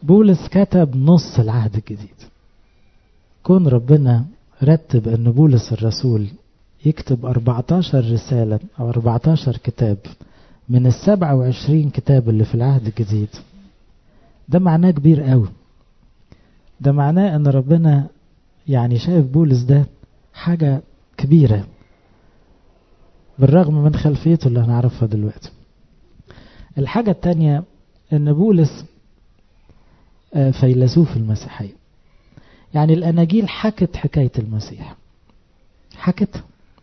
بولس كتب نص العهد الجديد كون ربنا رتب أن بولس الرسول يكتب 14 رسالة أو 14 كتاب من السبعة وعشرين كتاب اللي في العهد الجديد ده معناه كبير قوي ده معناه ان ربنا يعني شايف بولس ده حاجة كبيرة بالرغم من خلفيته اللي هنعرفها دلوقتي الحاجة التانية ان بولس فيلسوف المسيحية يعني الأناجيل حكت حكاية المسيح حكتها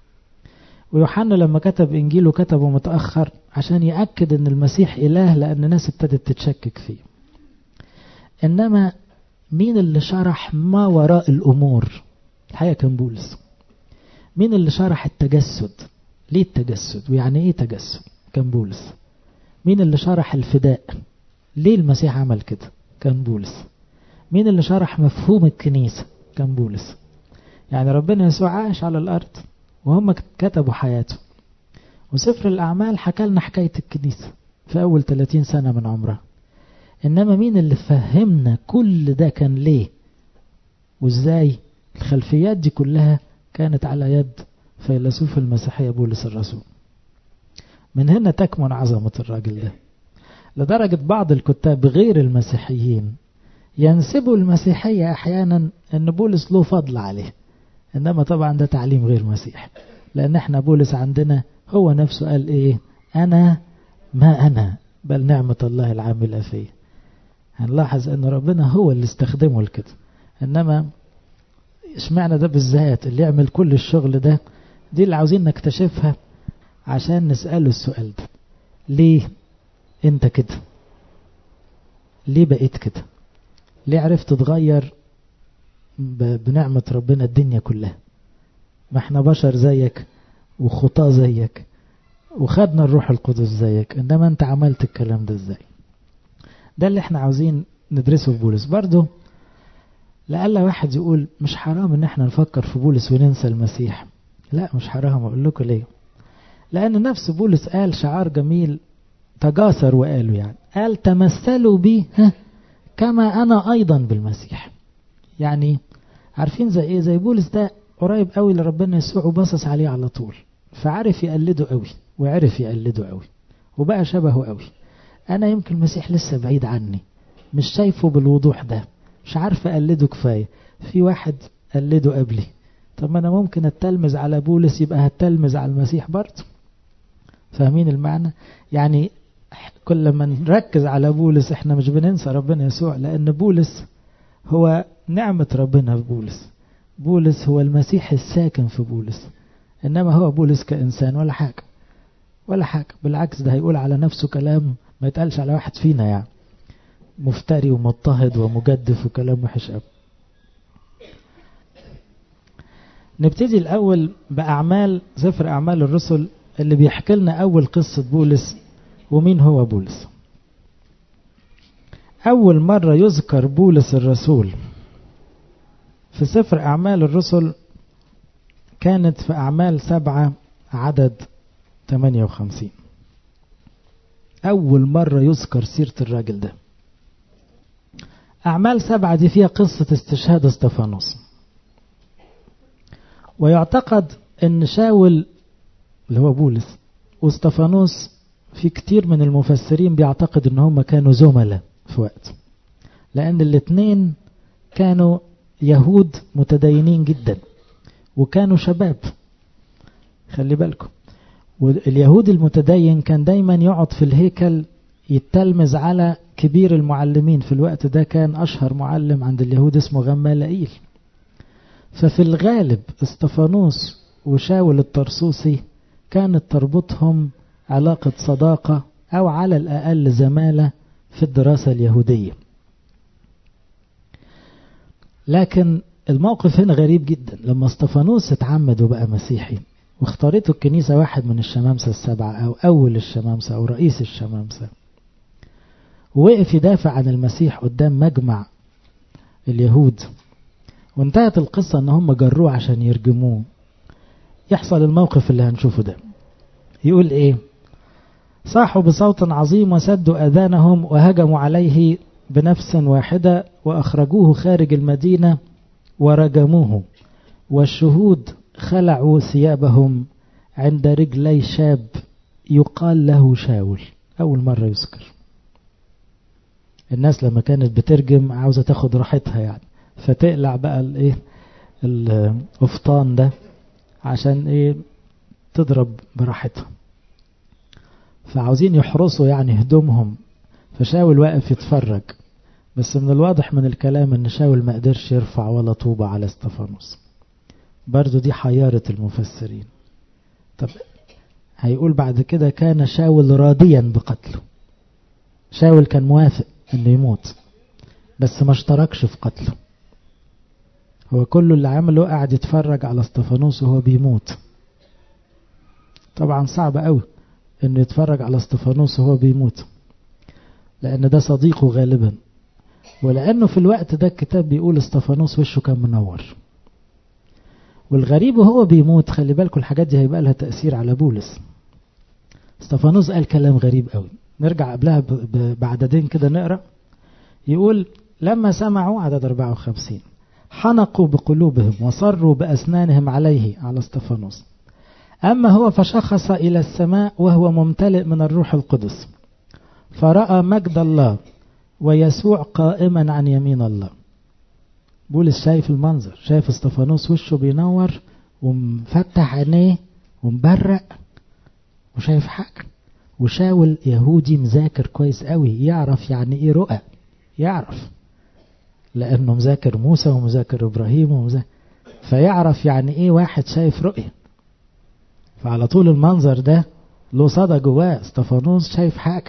ويوحنا لما كتب إنجيله كتبه متأخر عشان يأكد أن المسيح إله لأن الناس ابتدت تتشكك فيه إنما مين اللي شرح ما وراء الأمور الحقيقة كان بولس مين اللي شرح التجسد ليه التجسد ويعني ايه تجسد كان بولس مين اللي شرح الفداء ليه المسيح عمل كده كان بولس مين اللي شرح مفهوم الكنيسة كان بولس يعني ربنا يسوع عاش على الأرض وهم كتبوا حياته وسفر الأعمال حكى لنا حكاية الكنيسة في أول 30 سنة من عمرها إنما مين اللي فهمنا كل ده كان ليه وإزاي الخلفيات دي كلها كانت على يد فيلسوف المسيحية بولس الرسول من هنا تكمن عظمة الراجل ده لدرجة بعض الكتاب غير المسيحيين ينسبوا المسيحية أحيانا أن بولس له فضل عليه إنما طبعا ده تعليم غير مسيحي لأن احنا بولس عندنا هو نفسه قال إيه أنا ما أنا بل نعمة الله العاملة فيه هنلاحظ أن ربنا هو اللي استخدمه لكده إنما اشمعنى ده بالذات اللي يعمل كل الشغل ده دي اللي عاوزين نكتشفها عشان نسأله السؤال ده ليه انت كده ليه بقيت كده ليه عرفت تغير بنعمة ربنا الدنيا كلها ما احنا بشر زيك وخطاة زيك وخدنا الروح القدس زيك انما انت عملت الكلام ده ازاي ده اللي احنا عاوزين ندرسه في بولس برضه لألا واحد يقول مش حرام ان احنا نفكر في بولس وننسى المسيح لا مش حرام اقول لكم ليه لان نفس بولس قال شعار جميل تجاسر وقالوا يعني قال تمثلوا بي ها كما انا ايضا بالمسيح يعني عارفين زي ايه زي بولس ده قريب قوي لربنا يسوع وباصص عليه على طول فعرف يقلده قوي وعرف يقلده قوي وبقى شبهه قوي انا يمكن المسيح لسه بعيد عني مش شايفه بالوضوح ده مش عارف اقلده كفايه في واحد قلده قبلي طب ما انا ممكن اتلمذ على بولس يبقى هتلمذ على المسيح برضه فاهمين المعنى يعني كل ما نركز على بولس احنا مش بننسى ربنا يسوع لان بولس هو نعمة ربنا في بولس بولس هو المسيح الساكن في بولس انما هو بولس كانسان ولا حاجة ولا حاجة بالعكس ده هيقول على نفسه كلام ما يتقالش على واحد فينا يعني مفتري ومضطهد ومجدف وكلام وحش قوي نبتدي الأول بأعمال سفر أعمال الرسل اللي بيحكي لنا أول قصة بولس ومين هو بولس أول مرة يذكر بولس الرسول في سفر أعمال الرسل كانت في أعمال سبعة عدد 58 أول مرة يذكر سيرة الراجل ده أعمال سبعة دي فيها قصة استشهاد استفانوس ويعتقد أن شاول اللي هو بولس واستفانوس في كتير من المفسرين بيعتقد أن هم كانوا زملاء في وقت لأن الاثنين كانوا يهود متدينين جدا وكانوا شباب خلي بالكم واليهود المتدين كان دايما يقعد في الهيكل يتلمذ على كبير المعلمين في الوقت ده كان أشهر معلم عند اليهود اسمه غمالائيل ففي الغالب استفانوس وشاول الطرسوسي كانت تربطهم علاقة صداقة أو على الأقل زمالة في الدراسة اليهودية لكن الموقف هنا غريب جدا لما استفانوس اتعمد وبقى مسيحي واختارته الكنيسة واحد من الشمامسة السبعة أو أول الشمامسة أو رئيس الشمامسة ووقف يدافع عن المسيح قدام مجمع اليهود وانتهت القصة ان هم جروه عشان يرجموه يحصل الموقف اللي هنشوفه ده يقول ايه صاحوا بصوت عظيم وسدوا اذانهم وهجموا عليه بنفس واحدة وأخرجوه خارج المدينة ورجموه والشهود خلعوا ثيابهم عند رجلي شاب يقال له شاول أول مرة يذكر الناس لما كانت بترجم عاوزة تاخد راحتها يعني فتقلع بقى الايه القفطان ده عشان ايه تضرب براحتها فعاوزين يحرسوا يعني هدومهم فشاول واقف يتفرج بس من الواضح من الكلام ان شاول ما قدرش يرفع ولا طوبة على استفانوس برضو دي حيارة المفسرين طب هيقول بعد كده كان شاول راضيا بقتله شاول كان موافق انه يموت بس ما اشتركش في قتله هو كل اللي عمله قاعد يتفرج على استفانوس وهو بيموت طبعا صعب قوي انه يتفرج على استفانوس وهو بيموت لان ده صديقه غالبا ولانه في الوقت ده الكتاب بيقول استفانوس وشه كان منور والغريب وهو بيموت خلي بالكم الحاجات دي هيبقى لها تأثير على بولس استفانوس قال كلام غريب قوي نرجع قبلها بعددين كده نقرأ يقول لما سمعوا عدد 54 حنقوا بقلوبهم وصروا بأسنانهم عليه على استفانوس أما هو فشخص إلى السماء وهو ممتلئ من الروح القدس فرأى مجد الله ويسوع قائما عن يمين الله بولس شايف المنظر شايف استفانوس وشه بينور ومفتح عينيه ومبرق وشايف حاجة وشاول يهودي مذاكر كويس قوي يعرف يعني ايه رؤى يعرف لانه مذاكر موسى ومذاكر ابراهيم ومذاكر فيعرف يعني ايه واحد شايف رؤية فعلى طول المنظر ده له صدى جواه استفانوس شايف حاجة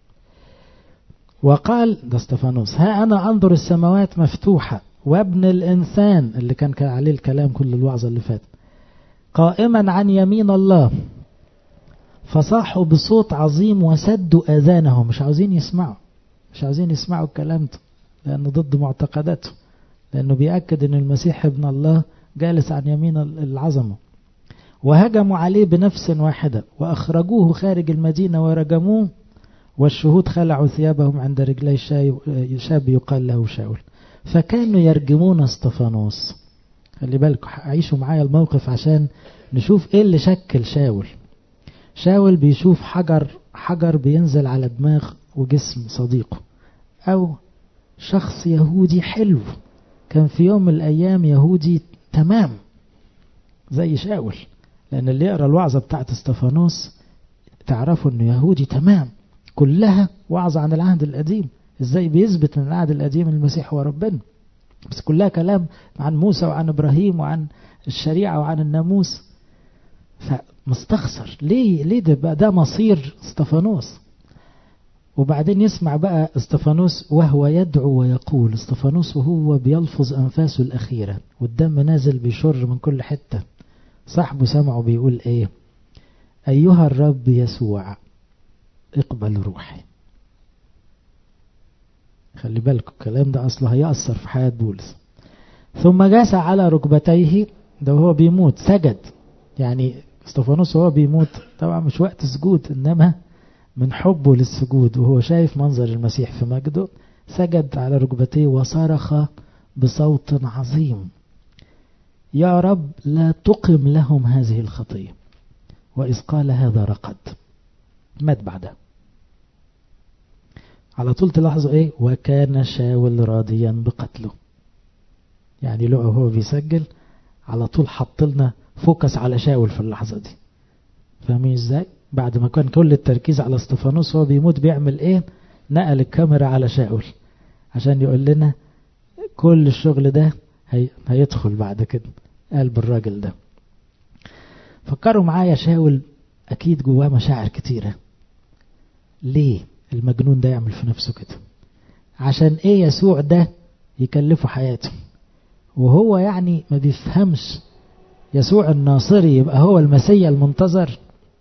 وقال ده استفانوس ها انا انظر السماوات مفتوحة وابن الانسان اللي كان عليه الكلام كل الوعظة اللي فات قائما عن يمين الله فصاحوا بصوت عظيم وسدوا اذانهم مش عاوزين يسمعوا مش عاوزين يسمعوا الكلام ده لانه ضد معتقداته لانه بيأكد ان المسيح ابن الله جالس عن يمين العظمة وهجموا عليه بنفس واحدة واخرجوه خارج المدينة ورجموه والشهود خلعوا ثيابهم عند رجلي شاب يقال له شاول فكانوا يرجمون استفانوس خلي بالكم عيشوا معايا الموقف عشان نشوف ايه اللي شكل شاول شاول بيشوف حجر حجر بينزل على دماغ وجسم صديقه او شخص يهودي حلو كان في يوم من الايام يهودي تمام زي شاول لان اللي يقرا الوعظه بتاعت استفانوس تعرفوا انه يهودي تمام كلها وعظة عن العهد القديم ازاي بيثبت من العهد القديم المسيح هو ربنا بس كلها كلام عن موسى وعن ابراهيم وعن الشريعة وعن الناموس فمستخسر ليه ليه ده بقى ده مصير استفانوس وبعدين يسمع بقى استفانوس وهو يدعو ويقول استفانوس وهو بيلفظ أنفاسه الأخيرة والدم نازل بيشر من كل حتة صاحبه سمعه بيقول ايه أيها الرب يسوع اقبل روحي خلي بالكم الكلام ده أصله هيأثر في حياة بولس ثم جاس على ركبتيه ده وهو بيموت سجد يعني استفانوس وهو بيموت طبعا مش وقت سجود إنما من حبه للسجود وهو شايف منظر المسيح في مجده سجد على ركبتيه وصرخ بصوت عظيم يا رب لا تقم لهم هذه الخطية وإذ قال هذا رقد مات بعدها على طول تلاحظوا ايه وكان شاول راضيا بقتله يعني لو هو بيسجل على طول حط لنا فوكس على شاول في اللحظة دي فاهمين ازاي بعد ما كان كل التركيز على استفانوس وهو بيموت بيعمل ايه نقل الكاميرا على شاول عشان يقول لنا كل الشغل ده هي... هيدخل بعد كده قلب الراجل ده فكروا معايا شاول اكيد جواه مشاعر كتيره ليه المجنون ده يعمل في نفسه كده عشان ايه يسوع ده يكلفه حياته وهو يعني ما بيفهمش يسوع الناصري يبقى هو المسيا المنتظر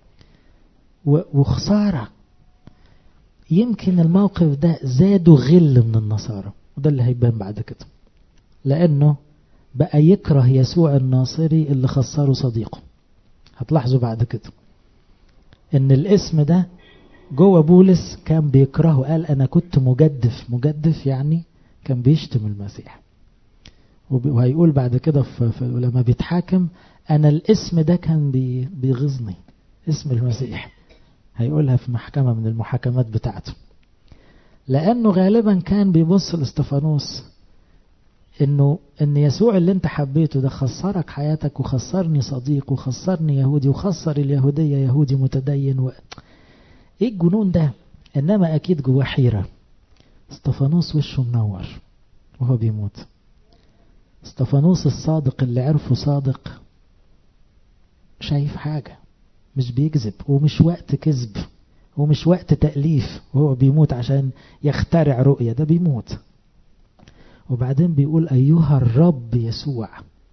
وخسارة يمكن الموقف ده زادوا غل من النصارى وده اللي هيبان بعد كده لأنه بقى يكره يسوع الناصري اللي خسره صديقه هتلاحظوا بعد كده ان الاسم ده جوه بولس كان بيكرهه قال أنا كنت مجدف مجدف يعني كان بيشتم المسيح وهيقول بعد كده في لما بيتحاكم أنا الاسم ده كان بيغيظني اسم المسيح هيقولها في محكمة من المحاكمات بتاعته لأنه غالبا كان بيبص لاستفانوس انه ان يسوع اللي انت حبيته ده خسرك حياتك وخسرني صديق وخسرني يهودي وخسر اليهودية يهودي متدين و... ايه الجنون ده انما اكيد جواه حيرة استفانوس وشه منور وهو بيموت استفانوس الصادق اللي عرفه صادق شايف حاجة مش بيكذب ومش وقت كذب ومش وقت تأليف وهو بيموت عشان يخترع رؤية ده بيموت وبعدين بيقول أيها الرب يسوع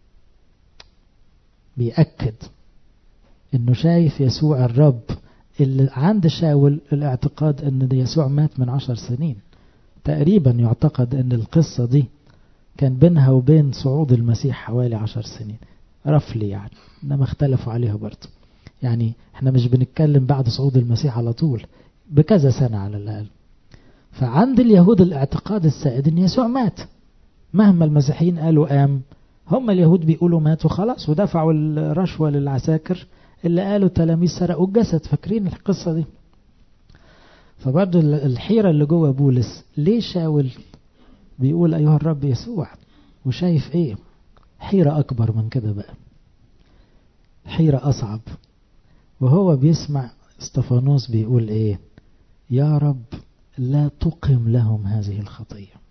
بيأكد انه شايف يسوع الرب اللي عند شاول الاعتقاد ان ده يسوع مات من عشر سنين تقريبا يعتقد ان القصة دي كان بينها وبين صعود المسيح حوالي عشر سنين رفلي يعني انما اختلفوا عليها برضه يعني احنا مش بنتكلم بعد صعود المسيح على طول بكذا سنة على الأقل فعند اليهود الاعتقاد السائد ان يسوع مات مهما المسيحيين قالوا قام هم اليهود بيقولوا مات وخلاص ودفعوا الرشوة للعساكر اللي قالوا التلاميذ سرقوا الجسد فاكرين القصة دي فبرضه الحيرة اللي جوه بولس ليه شاول بيقول أيها الرب يسوع وشايف ايه حيرة أكبر من كده بقى حيرة أصعب وهو بيسمع استفانوس بيقول ايه يا رب لا تقم لهم هذه الخطية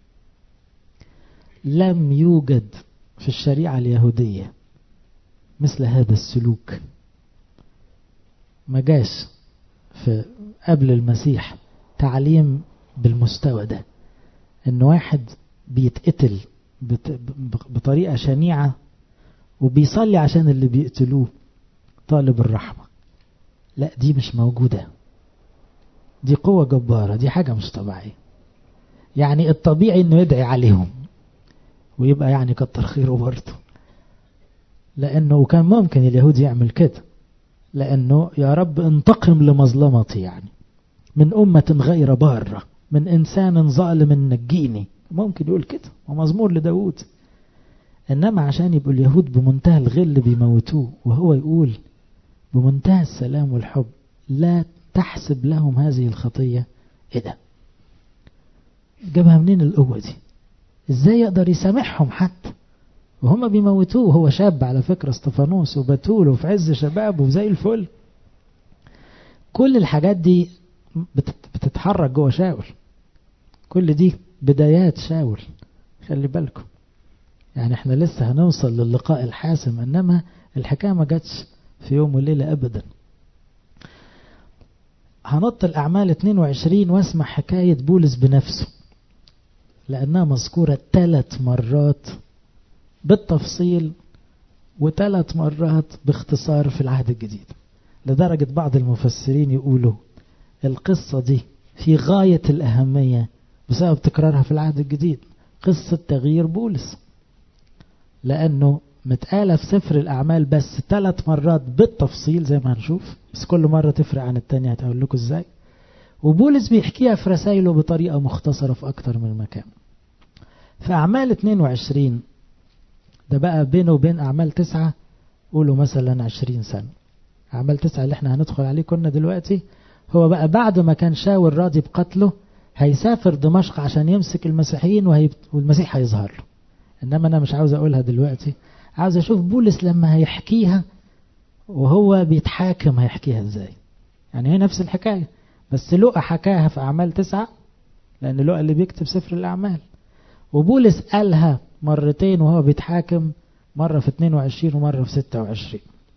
لم يوجد في الشريعة اليهودية مثل هذا السلوك ما جاش في قبل المسيح تعليم بالمستوى ده ان واحد بيتقتل بطريقة شنيعة وبيصلي عشان اللي بيقتلوه طالب الرحمة لا دي مش موجودة دي قوة جبارة دي حاجة مش طبيعية يعني الطبيعي انه يدعي عليهم ويبقى يعني كتر خيره برضه لانه كان ممكن اليهود يعمل كده لانه يا رب انتقم لمظلمتي يعني من أمة غير بارة من إنسان ظالم نجيني ممكن يقول كده ومزمور لداود إنما عشان يبقوا اليهود بمنتهى الغل بيموتوه وهو يقول بمنتهى السلام والحب لا تحسب لهم هذه الخطية ايه ده جابها منين القوة دي ازاي يقدر يسامحهم حتى وهم بيموتوه هو شاب على فكرة استفانوس وبتول وفي عز شبابه وزي الفل كل الحاجات دي بتتحرك جوه شاول كل دي بدايات شاول خلي بالكم يعني احنا لسه هنوصل للقاء الحاسم انما الحكاية ما جاتش في يوم وليلة ابدا هنط الأعمال 22 واسمع حكاية بولس بنفسه لأنها مذكورة ثلاث مرات بالتفصيل وثلاث مرات باختصار في العهد الجديد لدرجة بعض المفسرين يقولوا القصة دي في غاية الأهمية بسبب تكرارها في العهد الجديد قصة تغيير بولس لأنه متقالة في سفر الأعمال بس ثلاث مرات بالتفصيل زي ما هنشوف بس كل مرة تفرق عن التانية هتقول لكم ازاي وبولس بيحكيها في رسائله بطريقة مختصرة في أكتر من مكان في أعمال 22 ده بقى بينه وبين أعمال تسعة قولوا مثلا 20 سنة أعمال تسعة اللي احنا هندخل عليه كنا دلوقتي هو بقى بعد ما كان شاول راضي بقتله هيسافر دمشق عشان يمسك المسيحيين وهي... والمسيح هيظهر له إنما أنا مش عاوز أقولها دلوقتي عاوز أشوف بولس لما هيحكيها وهو بيتحاكم هيحكيها ازاي يعني هي نفس الحكاية بس لقى حكاها في أعمال تسعة لأن لقى اللي بيكتب سفر الأعمال وبولس قالها مرتين وهو بيتحاكم مرة في 22 ومرة في 26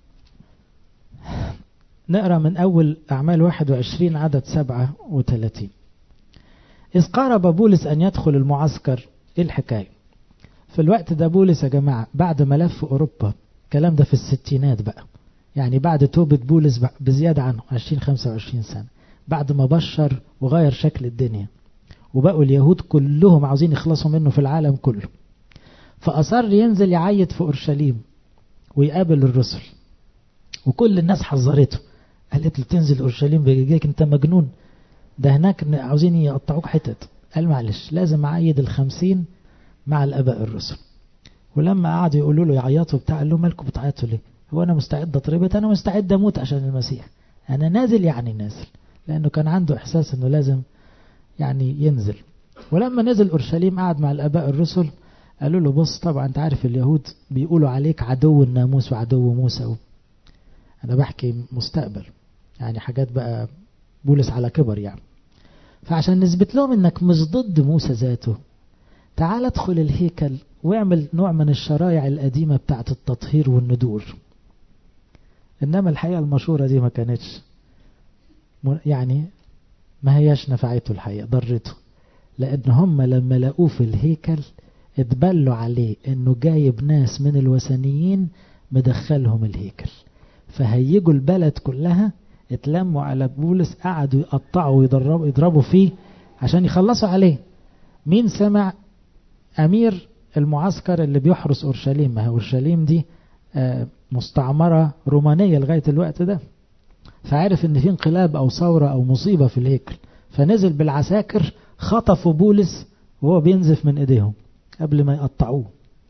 نقرأ من أول أعمال 21 عدد 37 إذ قارب بولس أن يدخل المعسكر إيه الحكاية في الوقت ده بولس يا جماعة بعد ما لف أوروبا الكلام ده في الستينات بقى يعني بعد توبة بولس بزيادة عن 20-25 سنة بعد ما بشر وغير شكل الدنيا وبقوا اليهود كلهم عاوزين يخلصوا منه في العالم كله فأصر ينزل يعيد في أورشليم ويقابل الرسل وكل الناس حذرته قالت له تنزل اورشليم بيجيك انت مجنون ده هناك عاوزين يقطعوك حتت قال معلش لازم اعيد الخمسين مع الاباء الرسل ولما قعدوا يقولوا له يعيطوا بتاع قال له مالكم بتعيطوا ليه هو انا مستعد اتربط انا مستعد اموت عشان المسيح انا نازل يعني نازل لانه كان عنده احساس انه لازم يعني ينزل ولما نزل اورشليم قعد مع الاباء الرسل قالوا له بص طبعا انت عارف اليهود بيقولوا عليك عدو الناموس وعدو موسى انا بحكي مستقبل يعني حاجات بقى بولس على كبر يعني فعشان نثبت لهم انك مش ضد موسى ذاته تعال ادخل الهيكل واعمل نوع من الشرائع القديمة بتاعت التطهير والندور انما الحقيقة المشهورة دي ما كانتش يعني ما هياش نفعته الحقيقة ضرته لان هم لما لقوه في الهيكل اتبلوا عليه انه جايب ناس من الوثنيين مدخلهم الهيكل فهيجوا البلد كلها اتلموا على بولس قعدوا يقطعوا ويضربوا يضربوا فيه عشان يخلصوا عليه مين سمع امير المعسكر اللي بيحرس اورشليم ما هي اورشليم دي مستعمرة رومانية لغاية الوقت ده فعرف ان في انقلاب او ثورة او مصيبة في الهيكل فنزل بالعساكر خطفوا بولس وهو بينزف من ايديهم قبل ما يقطعوه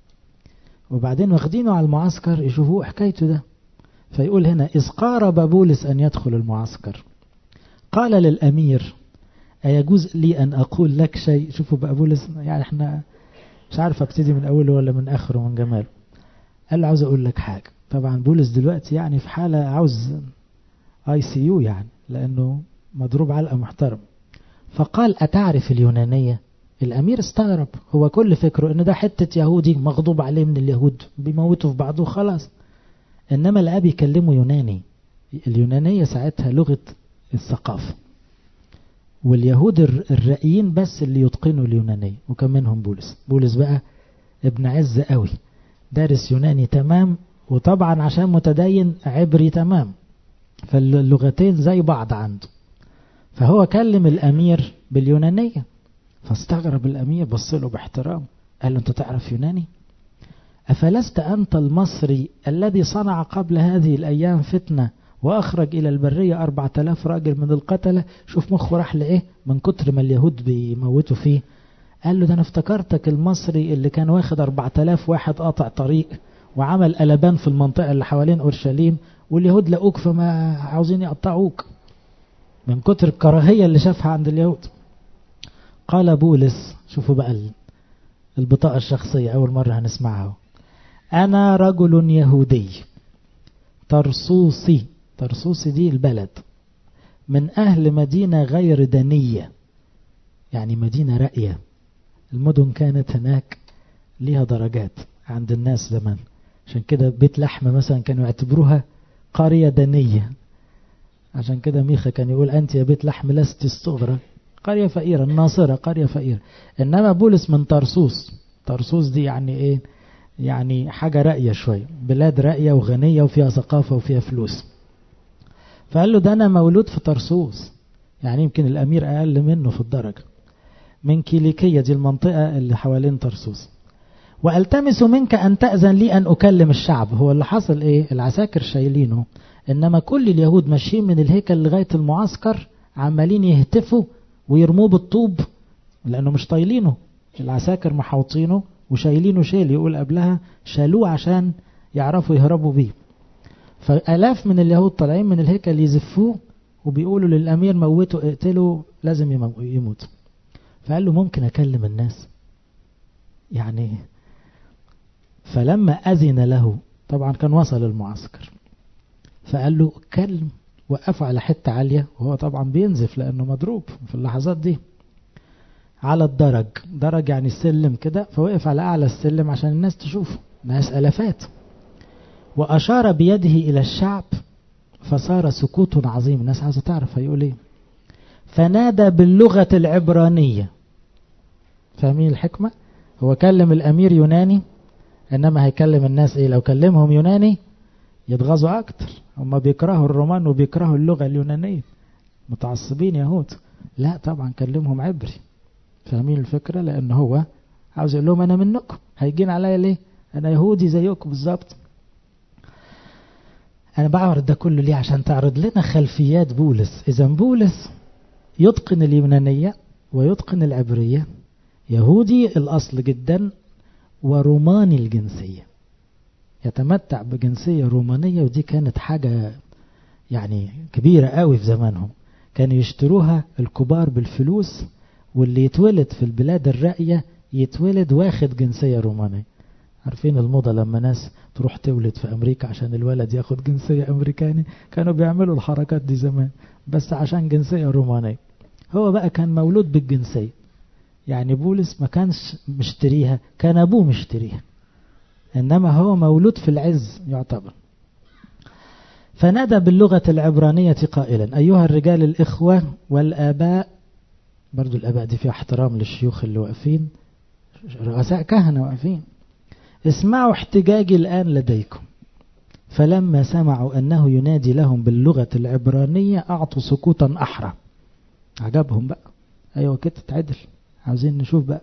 وبعدين واخدينه على المعسكر يشوفوه حكايته ده فيقول هنا إذ قارب بولس أن يدخل المعسكر قال للأمير أيجوز لي أن أقول لك شيء شوفوا بقى بولس يعني احنا مش عارف ابتدي من أوله ولا من آخره من جماله قال له عاوز أقول لك حاجة طبعا بولس دلوقتي يعني في حالة عاوز اي سي يو يعني لأنه مضروب علقة محترم فقال أتعرف اليونانية الأمير استغرب هو كل فكره إن ده حتة يهودي مغضوب عليه من اليهود بيموتوا في بعضه خلاص إنما الأب يكلمه يوناني اليونانية ساعتها لغة الثقافة واليهود الرأيين بس اللي يتقنوا اليونانية وكان منهم بولس بولس بقى ابن عز قوي دارس يوناني تمام وطبعا عشان متدين عبري تمام فاللغتين زي بعض عنده فهو كلم الأمير باليونانية فاستغرب الأمير بص له باحترام قال له أنت تعرف يوناني أفلست أنت المصري الذي صنع قبل هذه الأيام فتنة وأخرج إلى البرية أربعة آلاف راجل من القتلة شوف مخه راح لإيه من كتر ما اليهود بيموتوا فيه قال له ده أنا افتكرتك المصري اللي كان واخد أربعة آلاف واحد قاطع طريق وعمل قلبان في المنطقة اللي حوالين أورشليم واليهود لقوك فما عاوزين يقطعوك من كتر الكراهية اللي شافها عند اليهود قال بولس شوفوا بقى البطاقة الشخصية أول مرة هنسمعها أنا رجل يهودي ترصوصي ترصوصي دي البلد من أهل مدينة غير دنية يعني مدينة رأية المدن كانت هناك ليها درجات عند الناس زمان عشان كده بيت لحم مثلا كانوا يعتبروها قرية دنية عشان كده ميخا كان يقول أنت يا بيت لحم لست الصغرى قرية فقيرة الناصرة قرية فقيرة إنما بولس من طرسوس طرسوس دي يعني إيه يعني حاجة رأية شوية بلاد رأية وغنية وفيها ثقافة وفيها فلوس فقال له ده أنا مولود في طرسوس يعني يمكن الأمير أقل منه في الدرجة من كيليكية دي المنطقة اللي حوالين طرسوس وألتمس منك أن تأذن لي أن أكلم الشعب هو اللي حصل إيه العساكر شايلينه إنما كل اليهود ماشيين من الهيكل لغاية المعسكر عمالين يهتفوا ويرموه بالطوب لأنه مش طايلينه العساكر محوطينه وشايلينه شيل يقول قبلها شالوه عشان يعرفوا يهربوا بيه فألاف من اليهود طالعين من الهيكل يزفوه وبيقولوا للأمير موته اقتله لازم يموت فقال له ممكن أكلم الناس يعني فلما أذن له طبعا كان وصل المعسكر فقال له اتكلم وقفوا على حتة عالية وهو طبعا بينزف لأنه مضروب في اللحظات دي على الدرج درج يعني السلم كده فوقف على أعلى السلم عشان الناس تشوفه ناس ألفات وأشار بيده إلى الشعب فصار سكوت عظيم الناس عايزة تعرف هيقول ايه فنادى باللغة العبرانية فاهمين الحكمة هو كلم الأمير يوناني إنما هيكلم الناس إيه لو كلمهم يوناني يتغاظوا أكتر هم بيكرهوا الرومان وبيكرهوا اللغة اليونانية متعصبين يهود لا طبعا كلمهم عبري فاهمين الفكرة لأن هو عاوز يقول لهم أنا منكم هيجين عليا ليه أنا يهودي زيكم بالظبط أنا بعرض ده كله ليه عشان تعرض لنا خلفيات بولس إذا بولس يتقن اليونانية ويتقن العبرية يهودي الأصل جدا وروماني الجنسية يتمتع بجنسية رومانية ودي كانت حاجة يعني كبيرة قوي في زمانهم كانوا يشتروها الكبار بالفلوس واللي يتولد في البلاد الراقية يتولد واخد جنسية رومانية عارفين الموضة لما ناس تروح تولد في أمريكا عشان الولد ياخد جنسية أمريكاني كانوا بيعملوا الحركات دي زمان بس عشان جنسية رومانية هو بقى كان مولود بالجنسية يعني بولس ما كانش مشتريها كان أبوه مشتريها إنما هو مولود في العز يعتبر فنادى باللغة العبرانية قائلا أيها الرجال الإخوة والآباء برضو الآباء دي فيها احترام للشيوخ اللي واقفين رؤساء كهنة واقفين اسمعوا احتجاجي الآن لديكم فلما سمعوا أنه ينادي لهم باللغة العبرانية أعطوا سكوتا أحرى عجبهم بقى أيوة كده تعدل عاوزين نشوف بقى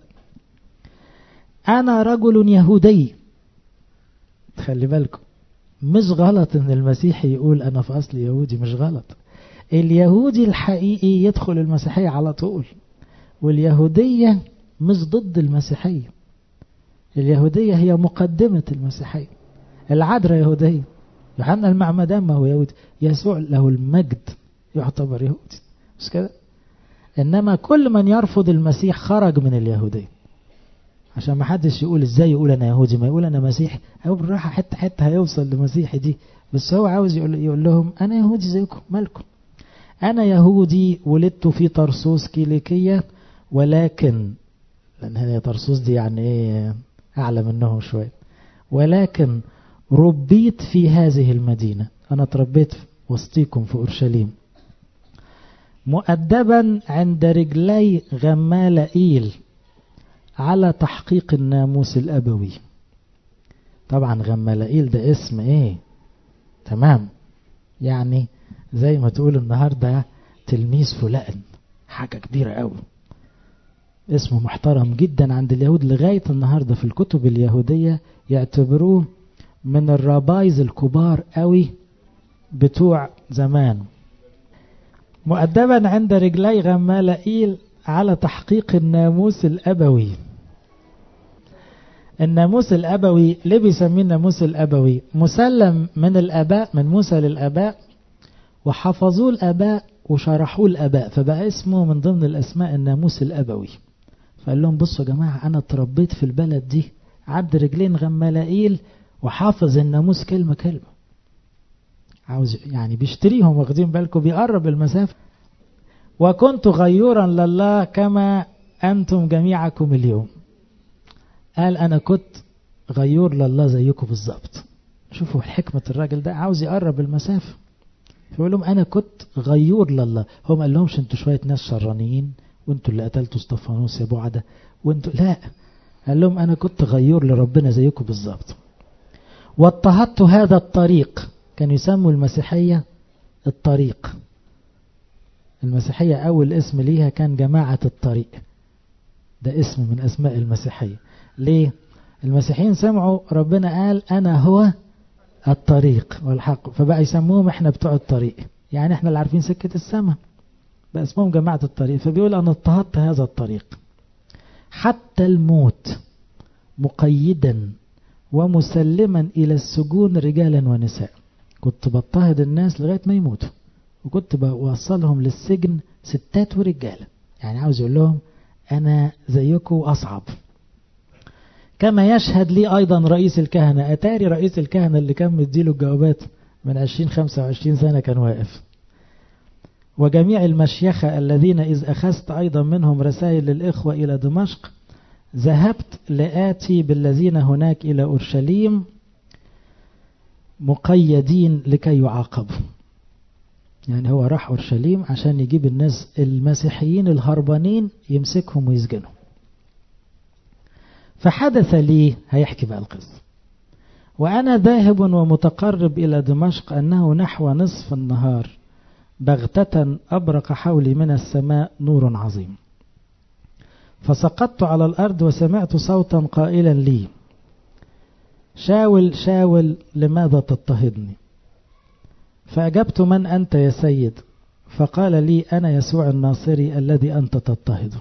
أنا رجل يهودي خلي بالكم مش غلط ان المسيحي يقول انا في اصل يهودي مش غلط اليهودي الحقيقي يدخل المسيحية على طول واليهودية مش ضد المسيحية اليهودية هي مقدمة المسيحية العذراء يهودية يوحنا المعمدان ما هو يهودي يسوع له المجد يعتبر يهودي مش كده انما كل من يرفض المسيح خرج من اليهودية عشان ما حدش يقول ازاي يقول انا يهودي ما يقول انا مسيحي او بالراحه حته حته هيوصل لمسيحي دي بس هو عاوز يقول, يقول لهم انا يهودي زيكم مالكم انا يهودي ولدت في طرسوس كيليكيه ولكن لان هي طرسوس دي يعني ايه اعلى منهم شويه ولكن ربيت في هذه المدينه انا اتربيت وسطيكم في اورشليم مؤدبا عند رجلي غمالائيل على تحقيق الناموس الأبوي طبعا غمالائيل ده اسم ايه تمام يعني زي ما تقول النهاردة تلميذ فلان حاجة كبيرة قوي اسمه محترم جدا عند اليهود لغاية النهاردة في الكتب اليهودية يعتبروه من الرابايز الكبار قوي بتوع زمان مؤدبا عند رجلي غمالائيل على تحقيق الناموس الأبوي الناموس الأبوي ليه بيسميه الناموس الأبوي مسلم من الأباء من موسى للأباء وحفظوه الأباء وشرحوه الأباء فبقى اسمه من ضمن الأسماء الناموس الأبوي فقال لهم بصوا يا جماعة أنا اتربيت في البلد دي عد رجلين غمالائيل وحافظ الناموس كلمة كلمة عاوز يعني بيشتريهم واخدين بالكم بيقرب المسافة وكنت غيورا لله كما أنتم جميعكم اليوم قال أنا كنت غيور لله زيكم بالظبط شوفوا حكمة الراجل ده عاوز يقرب المسافة فيقول لهم أنا كنت غيور لله هم قال لهمش انتوا شوية ناس شرانيين وانتوا اللي قتلتوا استفانوس يا بعدة وانتوا لا قال لهم أنا كنت غيور لربنا زيكم بالظبط واضطهدت هذا الطريق كانوا يسموا المسيحية الطريق المسيحية أول اسم ليها كان جماعة الطريق ده اسم من أسماء المسيحية ليه؟ المسيحيين سمعوا ربنا قال أنا هو الطريق والحق فبقى يسموهم احنا بتوع الطريق يعني احنا اللي عارفين سكة السماء بقى اسمهم جماعة الطريق فبيقول أنا اضطهدت هذا الطريق حتى الموت مقيدا ومسلما إلى السجون رجالا ونساء كنت بضطهد الناس لغاية ما يموتوا وكنت بوصلهم للسجن ستات ورجالة يعني عاوز يقول لهم أنا زيكم أصعب كما يشهد لي أيضا رئيس الكهنة أتاري رئيس الكهنة اللي كان مديله الجوابات من 20-25 سنة كان واقف وجميع المشيخة الذين إذ أخذت أيضا منهم رسائل للإخوة إلى دمشق ذهبت لآتي بالذين هناك إلى أورشليم مقيدين لكي يعاقبوا يعني هو راح أورشليم عشان يجيب الناس المسيحيين الهربانين يمسكهم ويسجنهم فحدث لي هيحكي بقى القصة وأنا ذاهب ومتقرب إلى دمشق أنه نحو نصف النهار بغتة أبرق حولي من السماء نور عظيم فسقطت على الأرض وسمعت صوتا قائلا لي شاول شاول لماذا تضطهدني فأجبت من أنت يا سيد فقال لي أنا يسوع الناصري الذي أنت تضطهده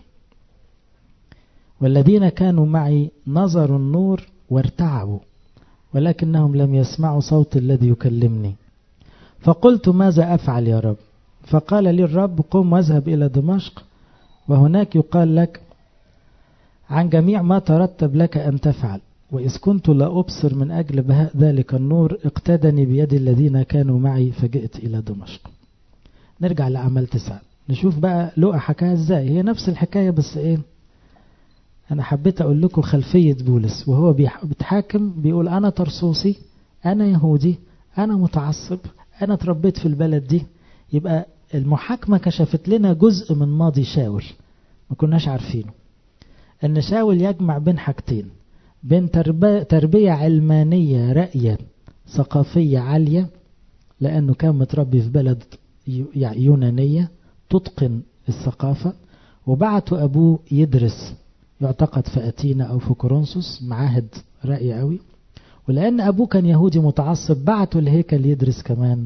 والذين كانوا معي نظروا النور وارتعبوا ولكنهم لم يسمعوا صوت الذي يكلمني فقلت ماذا أفعل يا رب فقال لي الرب قم واذهب إلى دمشق وهناك يقال لك عن جميع ما ترتب لك أن تفعل وإذ كنت لا أبصر من أجل بهاء ذلك النور اقتدني بيد الذين كانوا معي فجئت إلى دمشق نرجع لأعمال تسعة نشوف بقى لقى حكاية ازاي هي نفس الحكاية بس ايه انا حبيت اقول لكم خلفية بولس وهو بيتحاكم بيقول انا ترسوسي انا يهودي انا متعصب انا اتربيت في البلد دي يبقى المحاكمة كشفت لنا جزء من ماضي شاول ما كناش عارفينه ان شاول يجمع بين حاجتين بين تربية, تربية علمانية رأية ثقافية عالية لأنه كان متربي في بلد يونانية تتقن الثقافة وبعته أبوه يدرس يعتقد في أتينا أو في كورنثوس معاهد رأي قوي ولأن أبوه كان يهودي متعصب بعته الهيكل يدرس كمان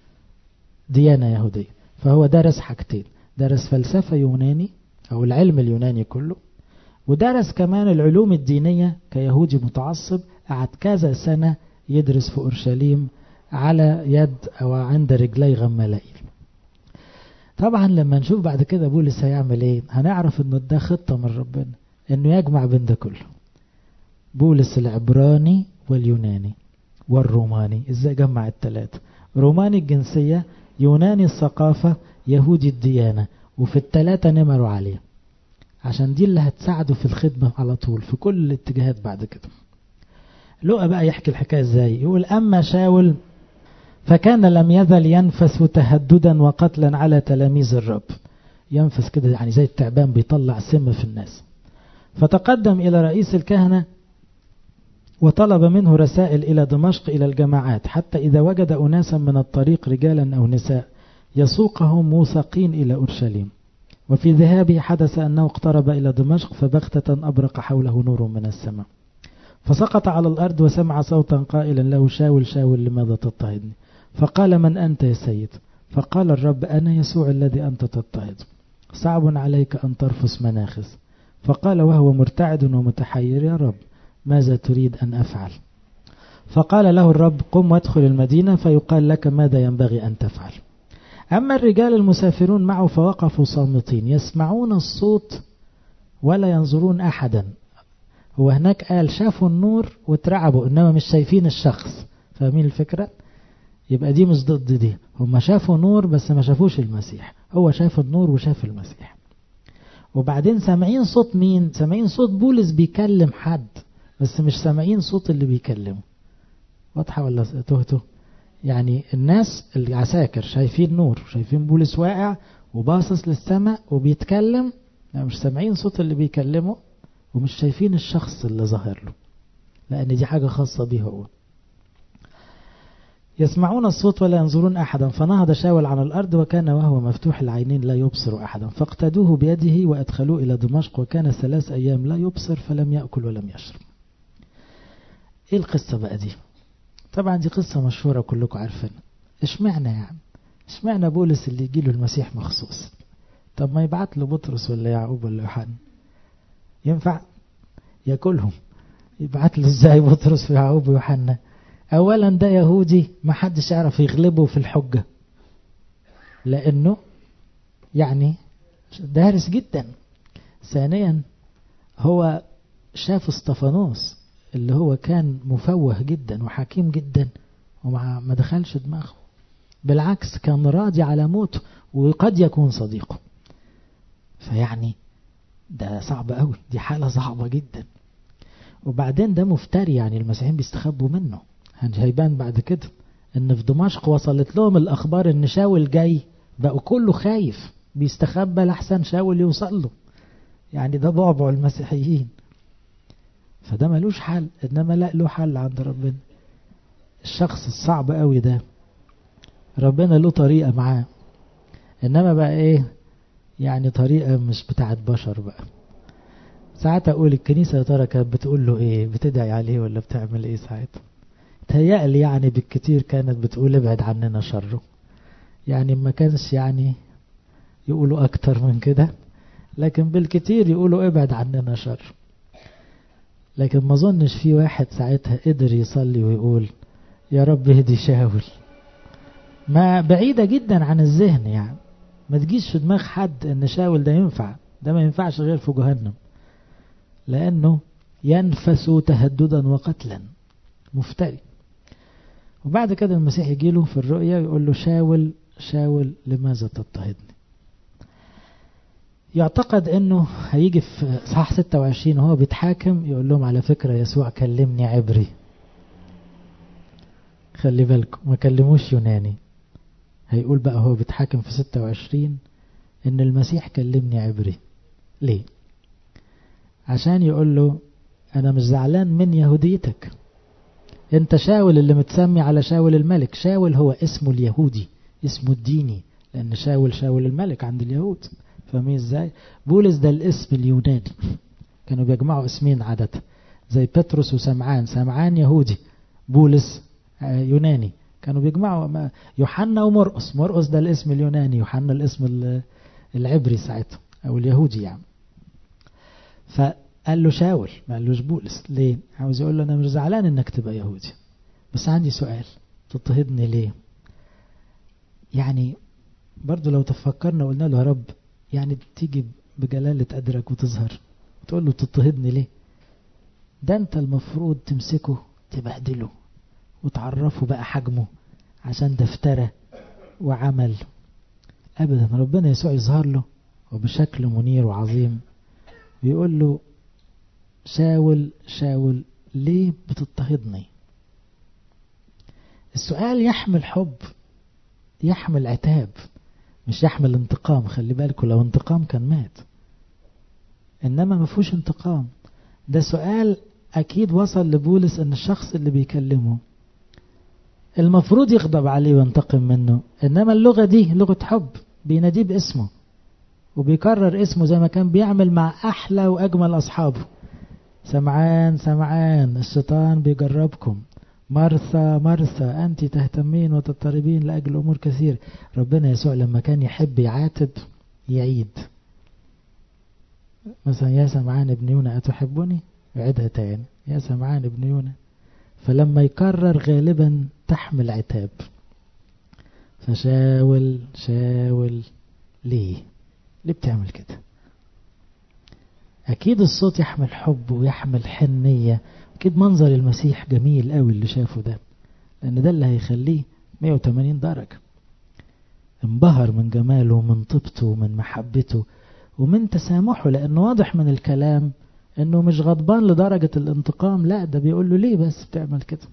ديانة يهودية فهو درس حاجتين درس فلسفة يوناني أو العلم اليوناني كله ودرس كمان العلوم الدينية كيهودي متعصب قعد كذا سنة يدرس في أورشليم على يد أو عند رجلي غمالائيل طبعا لما نشوف بعد كده بولس هيعمل ايه هنعرف انه ده خطة من ربنا انه يجمع بين ده كله بولس العبراني واليوناني والروماني ازاي جمع الثلاثة روماني الجنسية يوناني الثقافة يهودي الديانة وفي الثلاثة نمروا عليه عشان دي اللي هتساعده في الخدمة على طول في كل الاتجاهات بعد كده لقى بقى يحكي الحكاية ازاي يقول أما شاول فكان لم يزل ينفس تهددا وقتلا على تلاميذ الرب ينفس كده يعني زي التعبان بيطلع سم في الناس فتقدم إلى رئيس الكهنة وطلب منه رسائل إلى دمشق إلى الجماعات حتى إذا وجد أناسا من الطريق رجالا أو نساء يسوقهم موثقين إلى أورشليم وفي ذهابه حدث أنه اقترب إلى دمشق فبغتة أبرق حوله نور من السماء فسقط على الأرض وسمع صوتا قائلا له شاول شاول لماذا تضطهدني فقال من أنت يا سيد فقال الرب أنا يسوع الذي أنت تضطهد صعب عليك أن ترفس مناخس فقال وهو مرتعد ومتحير يا رب ماذا تريد أن أفعل فقال له الرب قم وادخل المدينة فيقال لك ماذا ينبغي أن تفعل أما الرجال المسافرون معه فوقفوا صامتين يسمعون الصوت ولا ينظرون أحدا هو هناك قال شافوا النور واترعبوا إنما مش شايفين الشخص فاهمين الفكرة يبقى دي مش ضد دي هم شافوا نور بس ما شافوش المسيح هو شاف النور وشاف المسيح وبعدين سامعين صوت مين سامعين صوت بولس بيكلم حد بس مش سامعين صوت اللي بيكلمه واضحة ولا تهته يعني الناس العساكر شايفين نور شايفين بولس واقع وباصص للسماء وبيتكلم يعني مش سامعين صوت اللي بيكلمه ومش شايفين الشخص اللي ظاهر له لأن دي حاجة خاصة به هو يسمعون الصوت ولا ينظرون أحدا فنهض شاول عن الأرض وكان وهو مفتوح العينين لا يبصر أحدا فاقتدوه بيده وأدخلوه إلى دمشق وكان ثلاث أيام لا يبصر فلم يأكل ولم يشرب إيه القصة بقى دي طبعا دي قصة مشهورة كلكم عارفينها اشمعنى يعني اشمعنى بولس اللي يجي له المسيح مخصوص طب ما يبعت له بطرس ولا يعقوب ولا يوحنا ينفع ياكلهم يبعت له ازاي بطرس ويعقوب ويوحنا اولا ده يهودي ما حدش يعرف يغلبه في الحجة لانه يعني دارس جدا ثانيا هو شاف استفانوس اللي هو كان مفوه جدا وحكيم جدا وما ما دخلش دماغه بالعكس كان راضي على موته وقد يكون صديقه فيعني ده صعب قوي دي حالة صعبة جدا وبعدين ده مفتري يعني المسيحيين بيستخبوا منه هيبان بعد كده ان في دمشق وصلت لهم الاخبار ان شاول جاي بقوا كله خايف بيستخبى لحسن شاول يوصل له يعني ده بعبع المسيحيين فده ملوش حل انما لا له حل عند ربنا الشخص الصعب قوي ده ربنا له طريقة معاه انما بقى ايه يعني طريقة مش بتاعت بشر بقى ساعات اقول الكنيسة يا ترى كانت بتقول له ايه بتدعي عليه ولا بتعمل ايه ساعتها تهيألي يعني بالكتير كانت بتقول ابعد عننا شره يعني ما كانش يعني يقولوا أكتر من كده لكن بالكتير يقولوا ابعد عننا شر لكن ما ظنش في واحد ساعتها قدر يصلي ويقول يا رب اهدي شاول ما بعيدة جدا عن الذهن يعني ما تجيش في دماغ حد ان شاول ده ينفع ده ما ينفعش غير في جهنم لانه ينفس تهددا وقتلا مفتري وبعد كده المسيح يجيله في الرؤيا يقول له شاول شاول لماذا تضطهدني يعتقد انه هيجي في صح 26 وهو بيتحاكم يقول لهم على فكرة يسوع كلمني عبري خلي بالكم ما كلموش يوناني هيقول بقى هو بيتحاكم في 26 ان المسيح كلمني عبري ليه عشان يقول له انا مش زعلان من يهوديتك انت شاول اللي متسمي على شاول الملك شاول هو اسمه اليهودي اسمه الديني لان شاول شاول الملك عند اليهود فاهمين ازاي بولس ده الاسم اليوناني كانوا بيجمعوا اسمين عادة زي بطرس وسمعان سمعان يهودي بولس يوناني كانوا بيجمعوا يوحنا ومرقس مرقس ده الاسم اليوناني يوحنا الاسم العبري ساعتها او اليهودي يعني فقال له شاول ما قالوش بولس ليه عاوز يقول له انا مش زعلان انك تبقى يهودي بس عندي سؤال تضطهدني ليه يعني برضو لو تفكرنا وقلنا له يا رب يعني تيجي بجلالة قدرك وتظهر تقول له تضطهدني ليه ده انت المفروض تمسكه تبهدله وتعرفه بقى حجمه عشان ده افترى وعمل ابدا ربنا يسوع يظهر له وبشكل منير وعظيم ويقول له شاول شاول ليه بتضطهدني السؤال يحمل حب يحمل عتاب مش يحمل انتقام خلي بالكم لو انتقام كان مات انما ما فيهوش انتقام ده سؤال اكيد وصل لبولس ان الشخص اللي بيكلمه المفروض يغضب عليه وينتقم منه انما اللغة دي لغة حب بيناديه باسمه وبيكرر اسمه زي ما كان بيعمل مع احلى واجمل اصحابه سمعان سمعان الشيطان بيجربكم مرثى مرثى أنت تهتمين وتضطربين لأجل أمور كثير ربنا يسوع لما كان يحب يعاتب يعيد مثلا يا سمعان ابن يونا أتحبني يعيدها تاني يا سمعان ابن يونا فلما يكرر غالبا تحمل عتاب فشاول شاول ليه ليه بتعمل كده أكيد الصوت يحمل حب ويحمل حنية أكيد منظر المسيح جميل قوي اللي شافه ده لأن ده اللي هيخليه 180 درجة انبهر من جماله ومن طيبته ومن محبته ومن تسامحه لأنه واضح من الكلام أنه مش غضبان لدرجة الانتقام لا ده بيقول له ليه بس بتعمل كده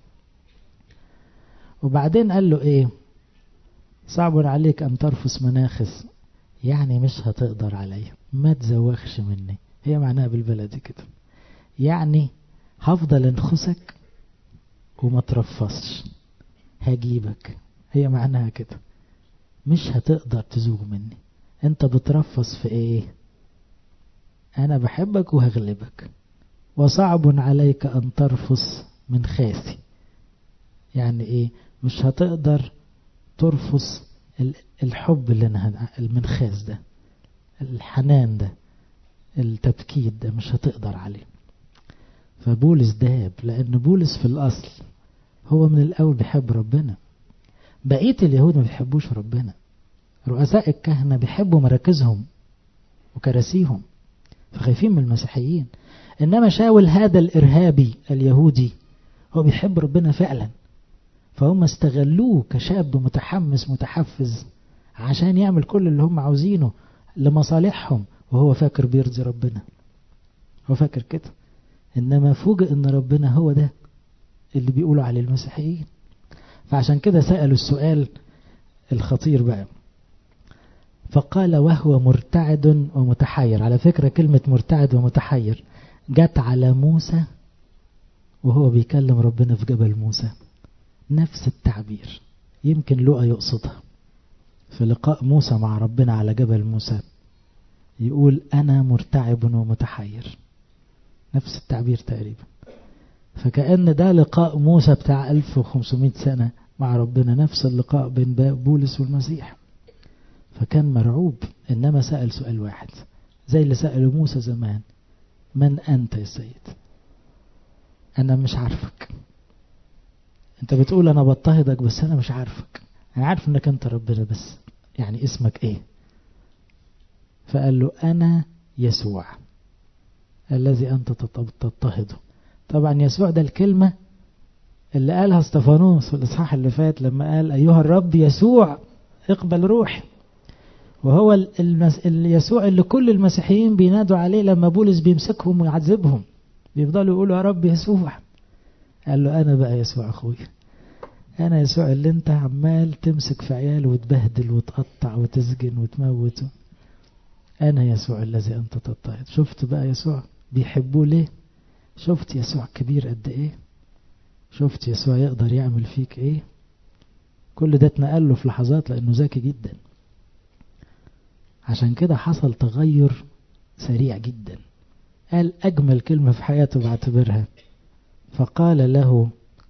وبعدين قال له ايه صعب عليك أن ترفس مناخس يعني مش هتقدر عليا ما تزوخش مني هي معناها بالبلدي كده يعني هفضل انخسك وما ترفصش هجيبك هي معناها كده مش هتقدر تزوج مني انت بترفص في ايه انا بحبك وهغلبك وصعب عليك ان ترفص من خاسي يعني ايه مش هتقدر ترفص الحب اللي انا المنخاس ده الحنان ده التبكيت ده مش هتقدر عليه فبولس داب لأن بولس في الأصل هو من الأول بيحب ربنا بقية اليهود ما بيحبوش ربنا رؤساء الكهنة بيحبوا مراكزهم وكراسيهم فخايفين من المسيحيين إنما شاول هذا الإرهابي اليهودي هو بيحب ربنا فعلا فهم استغلوه كشاب متحمس متحفز عشان يعمل كل اللي هم عاوزينه لمصالحهم وهو فاكر بيرضي ربنا هو فاكر كده إنما فوجئ إن ربنا هو ده اللي بيقولوا عليه المسيحيين فعشان كده سألوا السؤال الخطير بقى فقال وهو مرتعد ومتحير على فكرة كلمة مرتعد ومتحير جت على موسى وهو بيكلم ربنا في جبل موسى نفس التعبير يمكن لقى يقصدها في لقاء موسى مع ربنا على جبل موسى يقول أنا مرتعب ومتحير نفس التعبير تقريبا فكأن ده لقاء موسى بتاع 1500 سنة مع ربنا نفس اللقاء بين بولس والمسيح فكان مرعوب إنما سأل سؤال واحد زي اللي سأله موسى زمان من أنت يا سيد أنا مش عارفك أنت بتقول أنا بضطهدك بس أنا مش عارفك أنا عارف أنك أنت ربنا بس يعني اسمك إيه فقال له أنا يسوع الذي أنت تضطهده طبعا يسوع ده الكلمة اللي قالها استفانوس في الإصحاح اللي فات لما قال أيها الرب يسوع اقبل روحي وهو المس... يسوع اللي كل المسيحيين بينادوا عليه لما بولس بيمسكهم ويعذبهم بيفضلوا يقولوا يا رب يسوع قال له أنا بقى يسوع أخويا أنا يسوع اللي أنت عمال تمسك في عياله وتبهدل وتقطع وتسجن وتموت أنا يسوع الذي أنت تضطهد شفت بقى يسوع بيحبوه ليه شفت يسوع كبير قد إيه شفت يسوع يقدر يعمل فيك إيه كل ده اتنقل له في لحظات لأنه ذكي جدا عشان كده حصل تغير سريع جدا قال أجمل كلمة في حياته بعتبرها فقال له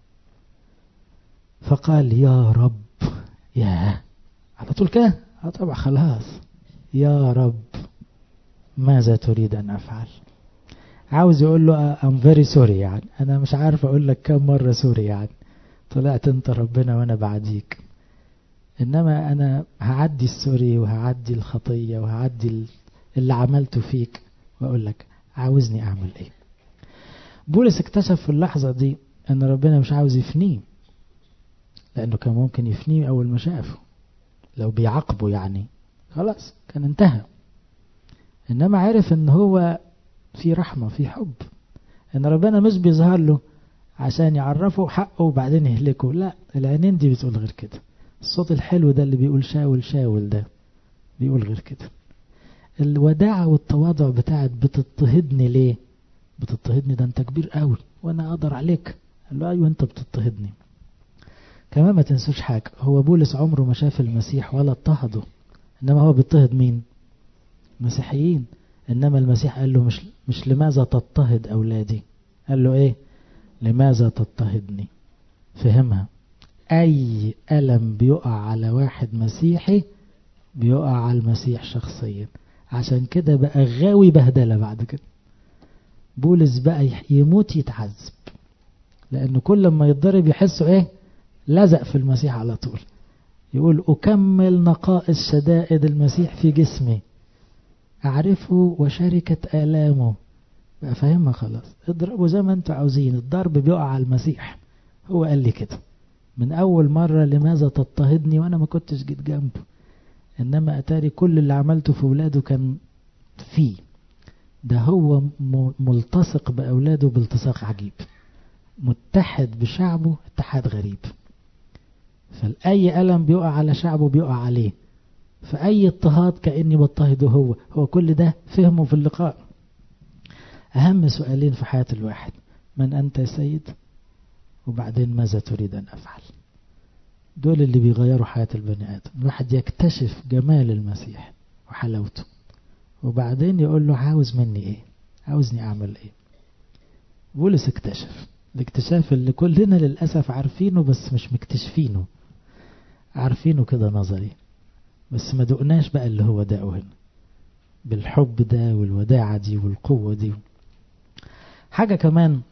فقال يا رب يا على طول كده طبعا خلاص يا رب ماذا تريد أن أفعل عاوز يقول له I'm very sorry يعني أنا مش عارف أقول لك كم مرة سوري يعني طلعت أنت ربنا وأنا بعديك إنما أنا هعدي السوري وهعدي الخطية وهعدي اللي عملته فيك وأقول لك عاوزني أعمل إيه بولس اكتشف في اللحظة دي أن ربنا مش عاوز يفنيه لأنه كان ممكن يفنيه أول ما شافه لو بيعاقبه يعني خلاص كان انتهى إنما عرف أن هو في رحمة في حب أن ربنا مش بيظهر له عشان يعرفه حقه وبعدين يهلكه لا العينين دي بتقول غير كده الصوت الحلو ده اللي بيقول شاول شاول ده بيقول غير كده الوداعة والتواضع بتاعت بتضطهدني ليه بتضطهدني ده انت كبير قوي وانا اقدر عليك قال له ايوه انت بتضطهدني كمان ما تنسوش حاجة هو بولس عمره ما شاف المسيح ولا اضطهده انما هو بيضطهد مين مسيحيين انما المسيح قال له مش, مش لماذا تضطهد اولادي قال له ايه لماذا تضطهدني فهمها اي ألم بيقع على واحد مسيحي بيقع على المسيح شخصيا عشان كده بقى غاوي بهدلة بعد كده بولس بقى يموت يتعذب لأنه كل ما يتضرب يحسه ايه لزق في المسيح على طول يقول أكمل نقائص شدائد المسيح في جسمي أعرفه وشركة آلامه بقى فاهمها خلاص اضربوا زي ما انتوا عاوزين الضرب بيقع على المسيح هو قال لي كده من أول مرة لماذا تضطهدني وأنا ما كنتش جيت جنبه إنما أتاري كل اللي عملته في ولاده كان فيه ده هو ملتصق بأولاده بالتصاق عجيب متحد بشعبه اتحاد غريب فأي ألم بيقع على شعبه بيقع عليه فأي اضطهاد كأني بضطهده هو هو كل ده فهمه في اللقاء أهم سؤالين في حياة الواحد من أنت يا سيد وبعدين ماذا تريد أن أفعل دول اللي بيغيروا حياة البني آدم الواحد يكتشف جمال المسيح وحلاوته وبعدين يقول له عاوز مني ايه عاوزني اعمل ايه بولس اكتشف الاكتشاف اللي كلنا للأسف عارفينه بس مش مكتشفينه عارفينه كده نظري بس ما دقناش بقى اللي هو داقه هنا بالحب ده والوداعة دي والقوة دي حاجة كمان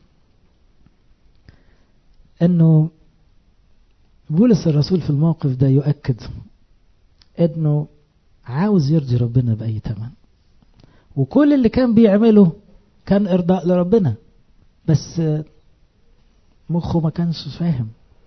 انه بولس الرسول في الموقف ده يؤكد انه عاوز يرضي ربنا بأي تمن وكل اللي كان بيعمله كان إرضاء لربنا بس مخه ما كانش فاهم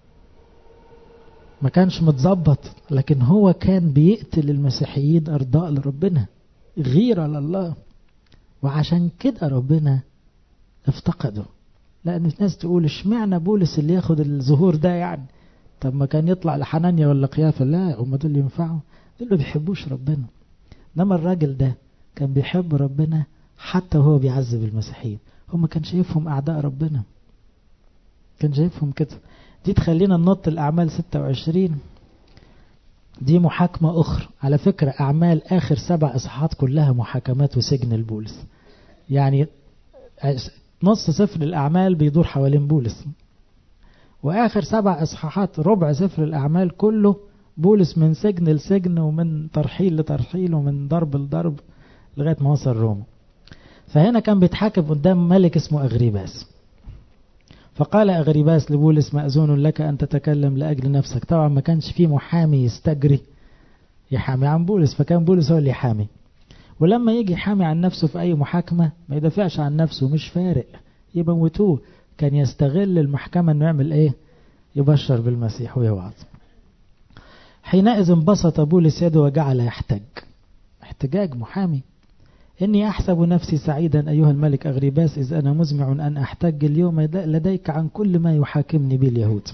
ما كانش متظبط لكن هو كان بيقتل المسيحيين إرضاء لربنا غيرة لله وعشان كده ربنا افتقده لأن في ناس تقول اشمعنى بولس اللي ياخد الظهور ده يعني طب ما كان يطلع لحنانيا ولا قيافة لا هم دول ينفعوا دول ما بيحبوش ربنا انما الراجل ده كان بيحب ربنا حتى وهو بيعذب المسيحيين هو ما كان شايفهم أعداء ربنا كان شايفهم كده دي تخلينا ننط الأعمال 26 دي محاكمة أخرى على فكرة أعمال آخر سبع إصحاحات كلها محاكمات وسجن البولس يعني نص سفر الأعمال بيدور حوالين بولس وآخر سبع إصحاحات ربع سفر الأعمال كله بولس من سجن لسجن ومن ترحيل لترحيل ومن ضرب لضرب لغاية ما وصل روما فهنا كان بيتحاكم قدام ملك اسمه أغريباس فقال أغريباس لبولس مأذون لك أن تتكلم لأجل نفسك طبعا ما كانش في محامي يستجري يحامي عن بولس فكان بولس هو اللي يحامي ولما يجي يحامي عن نفسه في أي محاكمة ما يدافعش عن نفسه مش فارق يموتوه كان يستغل المحكمة انه يعمل ايه يبشر بالمسيح ويوعظ حينئذ انبسط بولس يده وجعل يحتج احتجاج محامي إني أحسب نفسي سعيدا أيها الملك أغريباس إذ أنا مزمع أن أحتج اليوم لديك عن كل ما يحاكمني به اليهود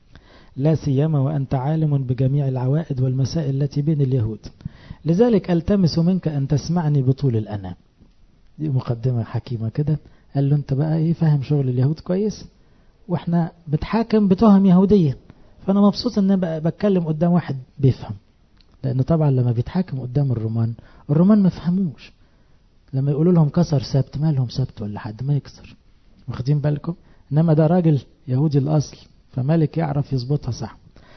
لا سيما وأنت عالم بجميع العوائد والمسائل التي بين اليهود لذلك ألتمس منك أن تسمعني بطول الأنام دي مقدمة حكيمة كده قال له أنت بقى إيه فاهم شغل اليهود كويس وإحنا بتحاكم بتهم يهودية فأنا مبسوط أن بقى بتكلم قدام واحد بيفهم لأن طبعا لما بيتحاكم قدام الرومان الرومان ما فهموش لما يقولوا لهم كسر سبت ما لهم سبت ولا حد ما يكسر واخدين بالكم انما ده راجل يهودي الاصل فملك يعرف يظبطها صح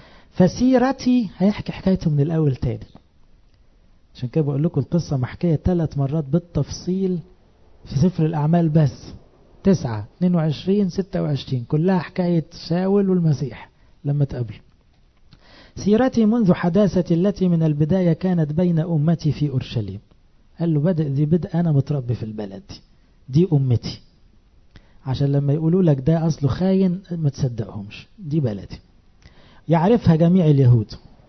فسيرتي هيحكي حكايته من الاول تاني عشان كده بقول لكم القصة محكية ثلاث مرات بالتفصيل في سفر الأعمال بس تسعة 22 26 كلها حكاية شاول والمسيح لما تقابلوا سيرتي منذ حداثتي التي من البداية كانت بين أمتي في أورشليم قال له بدأ دي بدء أنا متربي في البلد دي دي أمتي عشان لما يقولوا لك ده أصله خاين ما تصدقهمش دي بلدي يعرفها جميع اليهود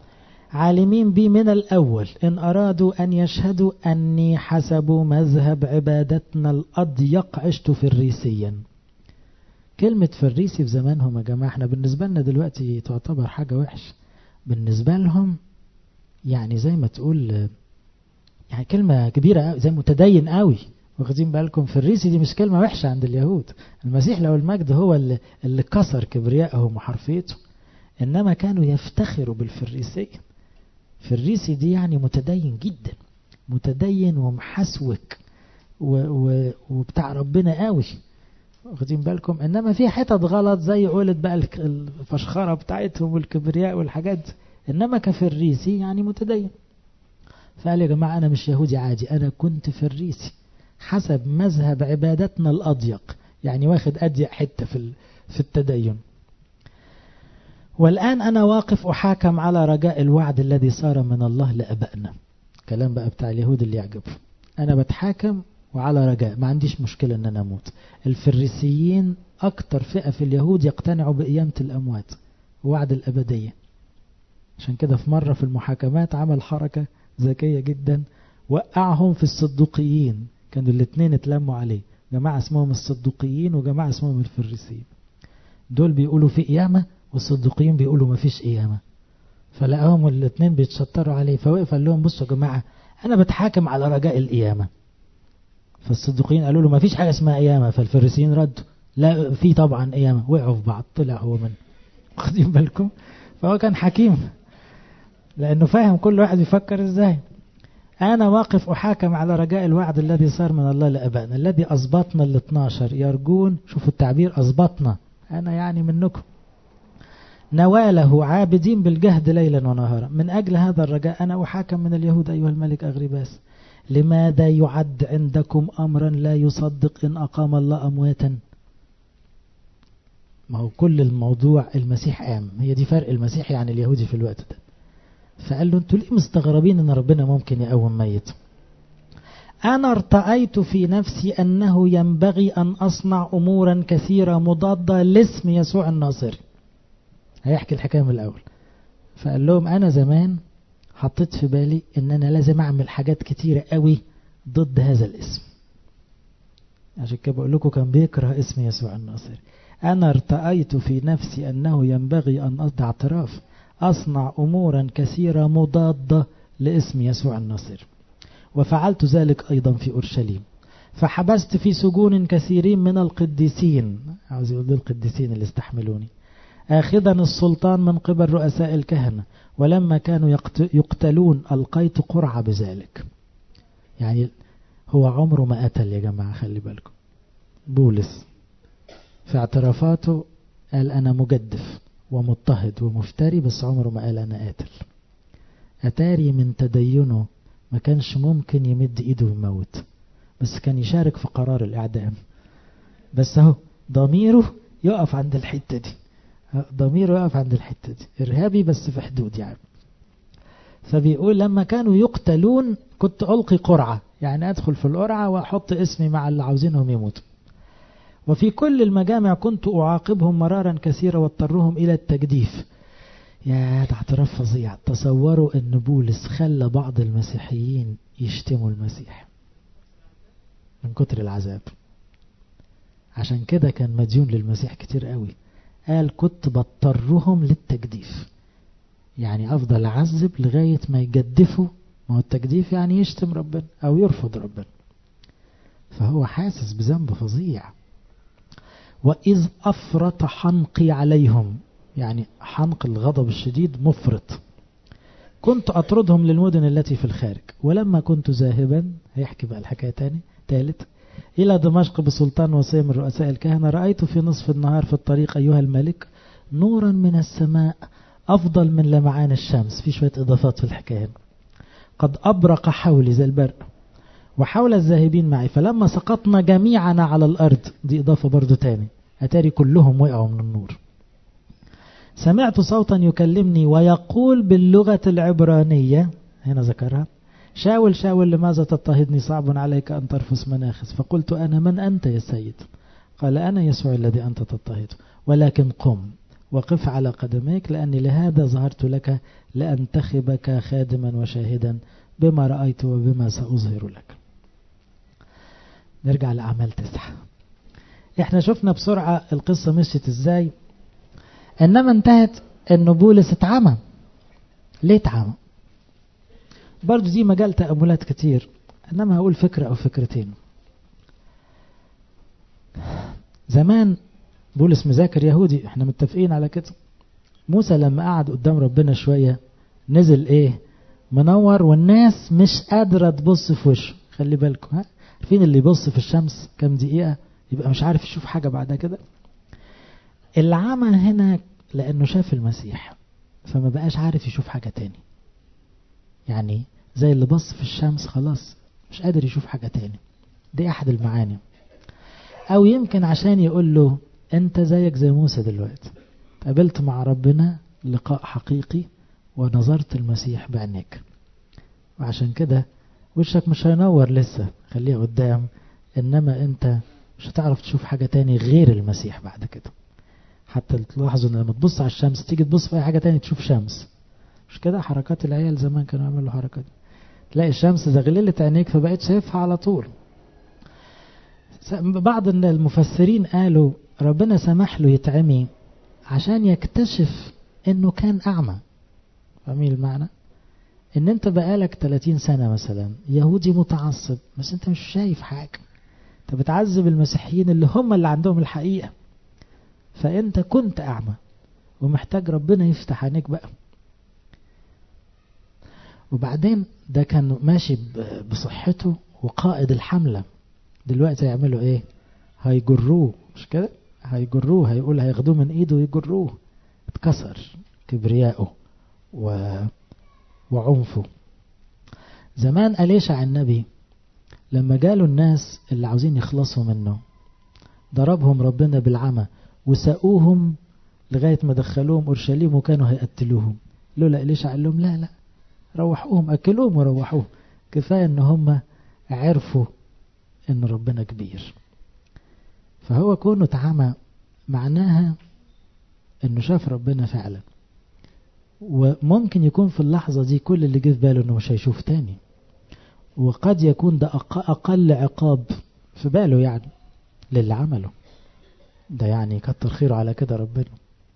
عالمين بي من الأول إن أرادوا أن يشهدوا أني حسب مذهب عبادتنا الأضيق عشت فريسيا كلمة فريسي في زمانهم يا جماعة احنا بالنسبة لنا دلوقتي تعتبر حاجة وحش بالنسبة لهم يعني زي ما تقول يعني كلمة كبيرة قوي زي متدين قوي واخدين بالكم فريسي دي مش كلمة وحشة عند اليهود المسيح لو المجد هو اللي, اللي كسر كبريائهم وحرفيته إنما كانوا يفتخروا بالفريسية فريسي دي يعني متدين جدا متدين ومحسوك و و وبتاع ربنا قوي واخدين بالكم انما في حتت غلط زي قولت بقى الفشخره بتاعتهم والكبرياء والحاجات انما كفريسي يعني متدين فقال يا جماعه انا مش يهودي عادي انا كنت فريسي حسب مذهب عبادتنا الاضيق يعني واخد اضيق حته في في التدين والآن أنا واقف أحاكم على رجاء الوعد الذي صار من الله لأبائنا كلام بقى بتاع اليهود اللي يعجبه أنا بتحاكم وعلى رجاء ما عنديش مشكلة أن أنا أموت الفريسيين أكتر فئة في اليهود يقتنعوا بقيامة الأموات ووعد الأبدية عشان كده في مرة في المحاكمات عمل حركة ذكية جدا وقعهم في الصدوقيين كانوا الاثنين اتلموا عليه جماعة اسمهم الصدوقيين وجماعة اسمهم الفريسيين دول بيقولوا في قيامة والصديقين بيقولوا ما فيش قيامة فلقاهم الاثنين بيتشطروا عليه فوقف قال لهم بصوا يا جماعة أنا بتحاكم على رجاء القيامة فالصديقين قالوا له ما فيش حاجة اسمها قيامة فالفريسيين ردوا لا في طبعا قيامة وقعوا في بعض طلع هو من واخدين بالكم فهو كان حكيم لأنه فاهم كل واحد يفكر ازاي أنا واقف أحاكم على رجاء الوعد الذي صار من الله لأبائنا الذي أصبطنا ال 12 يرجون شوفوا التعبير أصبطنا أنا يعني منكم نواله عابدين بالجهد ليلا ونهارا من أجل هذا الرجاء أنا أحاكم من اليهود أيها الملك أغرباس لماذا يعد عندكم أمرا لا يصدق إن أقام الله أمواتا ما هو كل الموضوع المسيح قام هي دي فرق المسيح عن اليهودي في الوقت ده فقال له انتوا ليه مستغربين ان ربنا ممكن يقوم ميت أنا ارتأيت في نفسي أنه ينبغي أن أصنع أمورا كثيرة مضادة لاسم يسوع الناصري هيحكي الحكاية من الأول فقال لهم أنا زمان حطيت في بالي إن أنا لازم أعمل حاجات كتيرة قوي ضد هذا الاسم عشان كده بقول لكم كان بيكره اسم يسوع الناصري أنا ارتأيت في نفسي أنه ينبغي أن أضع اعتراف أصنع أمورا كثيرة مضادة لاسم يسوع الناصري وفعلت ذلك أيضا في أورشليم فحبست في سجون كثيرين من القديسين عاوز يقول القديسين اللي استحملوني آخذا السلطان من قبل رؤساء الكهنة ولما كانوا يقتلون ألقيت قرعة بذلك يعني هو عمره ما قتل يا جماعة خلي بالكم بولس في اعترافاته قال أنا مجدف ومضطهد ومفتري بس عمره ما قال أنا قاتل أتاري من تدينه ما كانش ممكن يمد إيده ويموت بس كان يشارك في قرار الإعدام بس اهو ضميره يقف عند الحتة دي ضميره يقف عند الحتة دي إرهابي بس في حدود يعني فبيقول لما كانوا يقتلون كنت ألقي قرعة يعني أدخل في القرعة وأحط اسمي مع اللي عاوزينهم يموتوا وفي كل المجامع كنت أعاقبهم مرارا كثيرا واضطرهم إلى التجديف يا ده اعتراف فظيع تصوروا أن بولس خلى بعض المسيحيين يشتموا المسيح من كتر العذاب عشان كده كان مديون للمسيح كتير قوي قال كنت بضطرهم للتجديف يعني أفضل أعذب لغاية ما يجدفوا ما هو التجديف يعني يشتم ربنا أو يرفض ربنا فهو حاسس بذنب فظيع وإذ أفرط حنقي عليهم يعني حنق الغضب الشديد مفرط كنت أطردهم للمدن التي في الخارج ولما كنت ذاهبا هيحكي بقى الحكاية تاني ثالث إلى دمشق بسلطان وصية من رؤساء الكهنة رأيت في نصف النهار في الطريق أيها الملك نورا من السماء أفضل من لمعان الشمس في شوية إضافات في الحكاية قد أبرق حولي زي البرق وحول الذاهبين معي فلما سقطنا جميعنا على الأرض دي إضافة برضو تاني أتاري كلهم وقعوا من النور سمعت صوتا يكلمني ويقول باللغة العبرانية هنا ذكرها شاول شاول لماذا تضطهدني صعب عليك أن ترفس مناخس فقلت أنا من أنت يا سيد قال أنا يسوع الذي أنت تضطهده ولكن قم وقف على قدميك لأني لهذا ظهرت لك لأنتخبك خادما وشاهدا بما رأيت وبما سأظهر لك نرجع لأعمال تسعة احنا شفنا بسرعة القصة مشيت ازاي انما انتهت ان بولس اتعمى ليه اتعمى برضو دي مجال تأملات كتير انما هقول فكرة او فكرتين زمان بولس مذاكر يهودي احنا متفقين على كده موسى لما قعد قدام ربنا شوية نزل ايه منور والناس مش قادرة تبص في وشه خلي بالكم ها عارفين اللي يبص في الشمس كام دقيقة يبقى مش عارف يشوف حاجة بعد كده العمى هنا لأنه شاف المسيح فما بقاش عارف يشوف حاجة تاني يعني زي اللي بص في الشمس خلاص مش قادر يشوف حاجة تاني دي أحد المعاني أو يمكن عشان يقول له أنت زيك زي موسى دلوقتي قابلت مع ربنا لقاء حقيقي ونظرت المسيح بعينيك وعشان كده وشك مش هينور لسه خليه قدام إنما أنت مش هتعرف تشوف حاجة تاني غير المسيح بعد كده حتى تلاحظوا ان لما تبص على الشمس تيجي تبص في اي حاجة تاني تشوف شمس مش كده حركات العيال زمان كانوا يعملوا حركات تلاقي الشمس زغللت عينيك فبقيت شايفها على طول بعض المفسرين قالوا ربنا سمح له يتعمي عشان يكتشف انه كان اعمى فاهمين المعنى ان انت بقالك 30 سنة مثلا يهودي متعصب بس انت مش شايف حاجة انت بتعذب المسيحيين اللي هم اللي عندهم الحقيقة فانت كنت اعمى ومحتاج ربنا يفتح عينيك بقى وبعدين ده كان ماشي بصحته وقائد الحملة دلوقتي هيعملوا ايه هيجروه مش كده هيجروه هيقول هياخدوه من ايده ويجروه اتكسر كبرياءه و... وعنفه زمان أليشع النبي لما جاله الناس اللي عاوزين يخلصوا منه ضربهم ربنا بالعمى وسقوهم لغاية ما دخلوهم أورشليم وكانوا هيقتلوهم لولا إليشع قال لهم لا لا روحوهم أكلوهم وروحوهم كفاية ان هم عرفوا ان ربنا كبير فهو كونه اتعمى معناها انه شاف ربنا فعلا وممكن يكون في اللحظة دي كل اللي جه في باله انه مش هيشوف تاني وقد يكون ده أقل عقاب في باله يعني للي عمله ده يعني كتر خيره على كده ربنا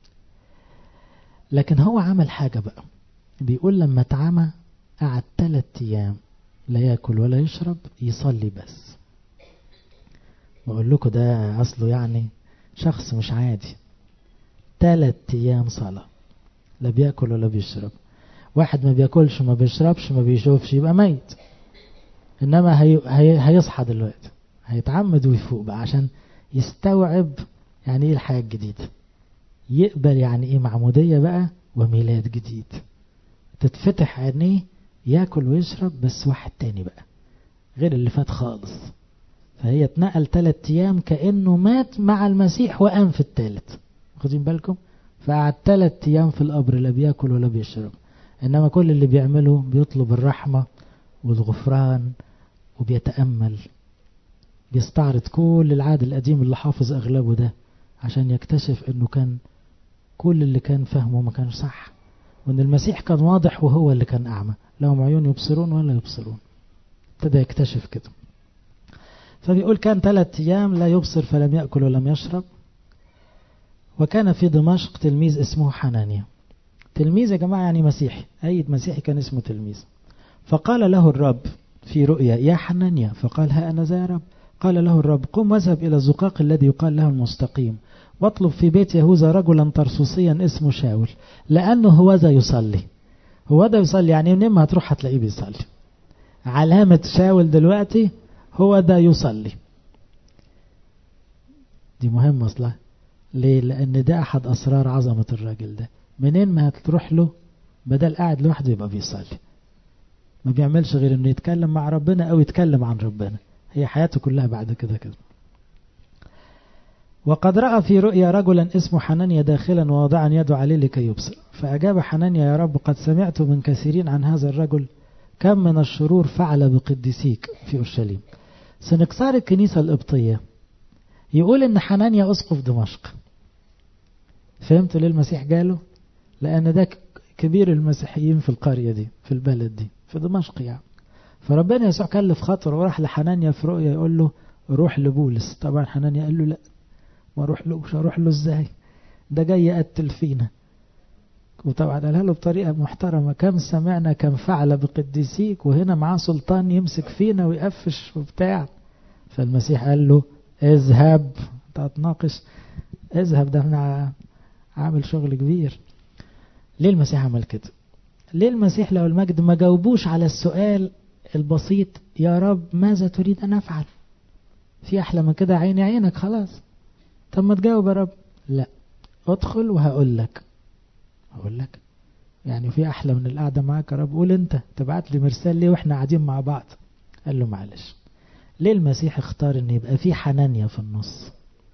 لكن هو عمل حاجة بقى بيقول لما اتعمى قعد ثلاث أيام لا يأكل ولا يشرب يصلي بس بقول لكم ده أصله يعني شخص مش عادي ثلاث أيام صلاة لا بيأكل ولا بيشرب واحد ما بياكلش ما بيشربش ما بيشوفش يبقى ميت إنما هي هي هيصحى دلوقتي هيتعمد ويفوق بقى عشان يستوعب يعني ايه الحياة الجديدة يقبل يعني ايه معمودية بقى وميلاد جديد تتفتح عينيه ياكل ويشرب بس واحد تاني بقى غير اللي فات خالص فهي اتنقل ثلاث ايام كانه مات مع المسيح وقام في الثالث واخدين بالكم فقعد ثلاث ايام في القبر لا بياكل ولا بيشرب انما كل اللي بيعمله بيطلب الرحمه والغفران وبيتامل بيستعرض كل العهد القديم اللي حافظ اغلبه ده عشان يكتشف انه كان كل اللي كان فهمه ما كانش صح وان المسيح كان واضح وهو اللي كان اعمى لهم عيون يبصرون ولا يبصرون ابتدى يكتشف كده فبيقول كان ثلاث ايام لا يبصر فلم ياكل ولم يشرب وكان في دمشق تلميذ اسمه حنانيا تلميذ يا جماعه يعني مسيحي اي مسيحي كان اسمه تلميذ فقال له الرب في رؤيا يا حنانيا فقال ها انا ذا يا رب قال له الرب قم واذهب الى الزقاق الذي يقال له المستقيم واطلب في بيت يهوذا رجلا طرسوسيا اسمه شاول لأنه هو ذا يصلي هو ذا يصلي يعني منين ما هتروح هتلاقيه بيصلي علامة شاول دلوقتي هو ذا يصلي دي مهمة أصلا ليه لأن ده أحد أسرار عظمة الراجل ده منين ما هتروح له بدل قاعد لوحده يبقى بيصلي ما بيعملش غير انه يتكلم مع ربنا او يتكلم عن ربنا هي حياته كلها بعد كده كده وقد رأى في رؤيا رجلا اسمه حنانيا داخلا ووضعا يده عليه لكي يبصر فأجاب حنانيا يا رب قد سمعت من كثيرين عن هذا الرجل كم من الشرور فعل بقديسيك في أورشليم سنكسار الكنيسة القبطية يقول إن حنانيا أسقف دمشق فهمتوا ليه المسيح جاله لأن ده كبير المسيحيين في القرية دي في البلد دي في دمشق يعني فربنا يسوع كلف خطر وراح لحنانيا في رؤيا يقول له روح لبولس طبعا حنانيا قال له لا ما اروح له مش هروح له ازاي ده جاي يقتل فينا وطبعا قالها له بطريقة محترمة كم سمعنا كم فعل بقديسيك وهنا معاه سلطان يمسك فينا ويقفش وبتاع فالمسيح قال له اذهب انت هتناقش اذهب ده انا عامل شغل كبير ليه المسيح عمل كده ليه المسيح لو المجد ما جاوبوش على السؤال البسيط يا رب ماذا تريد ان افعل في احلى من كده عيني عينك خلاص طب ما تجاوب يا رب لا ادخل وهقول لك هقول لك يعني في احلى من القعده معاك يا رب قول انت تبعت لي مرسال ليه واحنا قاعدين مع بعض قال له معلش ليه المسيح اختار ان يبقى في حنانيا في النص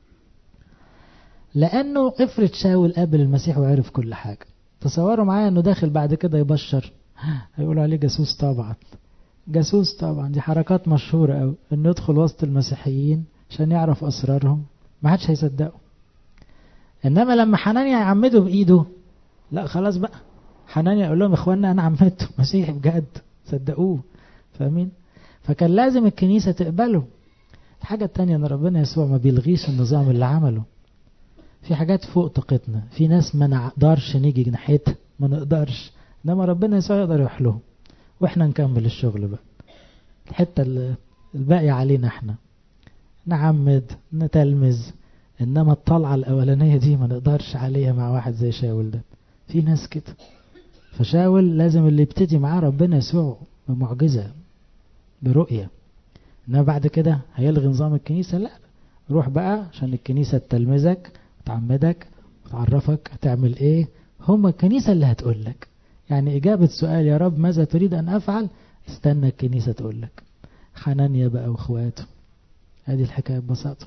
لانه افرض شاول قابل المسيح وعرف كل حاجه تصوروا معايا انه داخل بعد كده يبشر هيقولوا عليه جاسوس طبعا جاسوس طبعا دي حركات مشهورة قوي انه يدخل وسط المسيحيين عشان يعرف اسرارهم ما حدش هيصدقه انما لما حنانيا يعمده بايده لا خلاص بقى حنانيا يقول لهم اخوانا انا عمدته مسيحي بجد صدقوه فاهمين فكان لازم الكنيسة تقبله الحاجة التانية ان ربنا يسوع ما بيلغيش النظام اللي عمله في حاجات فوق طاقتنا في ناس ما نقدرش نيجي ناحيتها ما نقدرش انما ربنا يسوع يقدر يروح لهم واحنا نكمل الشغل بقى الحته الباقيه علينا احنا نعمد نتلمذ انما الطلعه الاولانيه دي ما نقدرش عليها مع واحد زي شاول ده في ناس كده فشاول لازم اللي يبتدي معاه ربنا يسوع بمعجزه برؤيه انما بعد كده هيلغي نظام الكنيسه لا روح بقى عشان الكنيسه تلمذك تعمدك وتعرفك هتعمل ايه هم الكنيسة اللي هتقول لك يعني إجابة سؤال يا رب ماذا تريد أن أفعل استنى الكنيسة تقول لك حنانيا بقى وإخواته هذه الحكاية ببساطة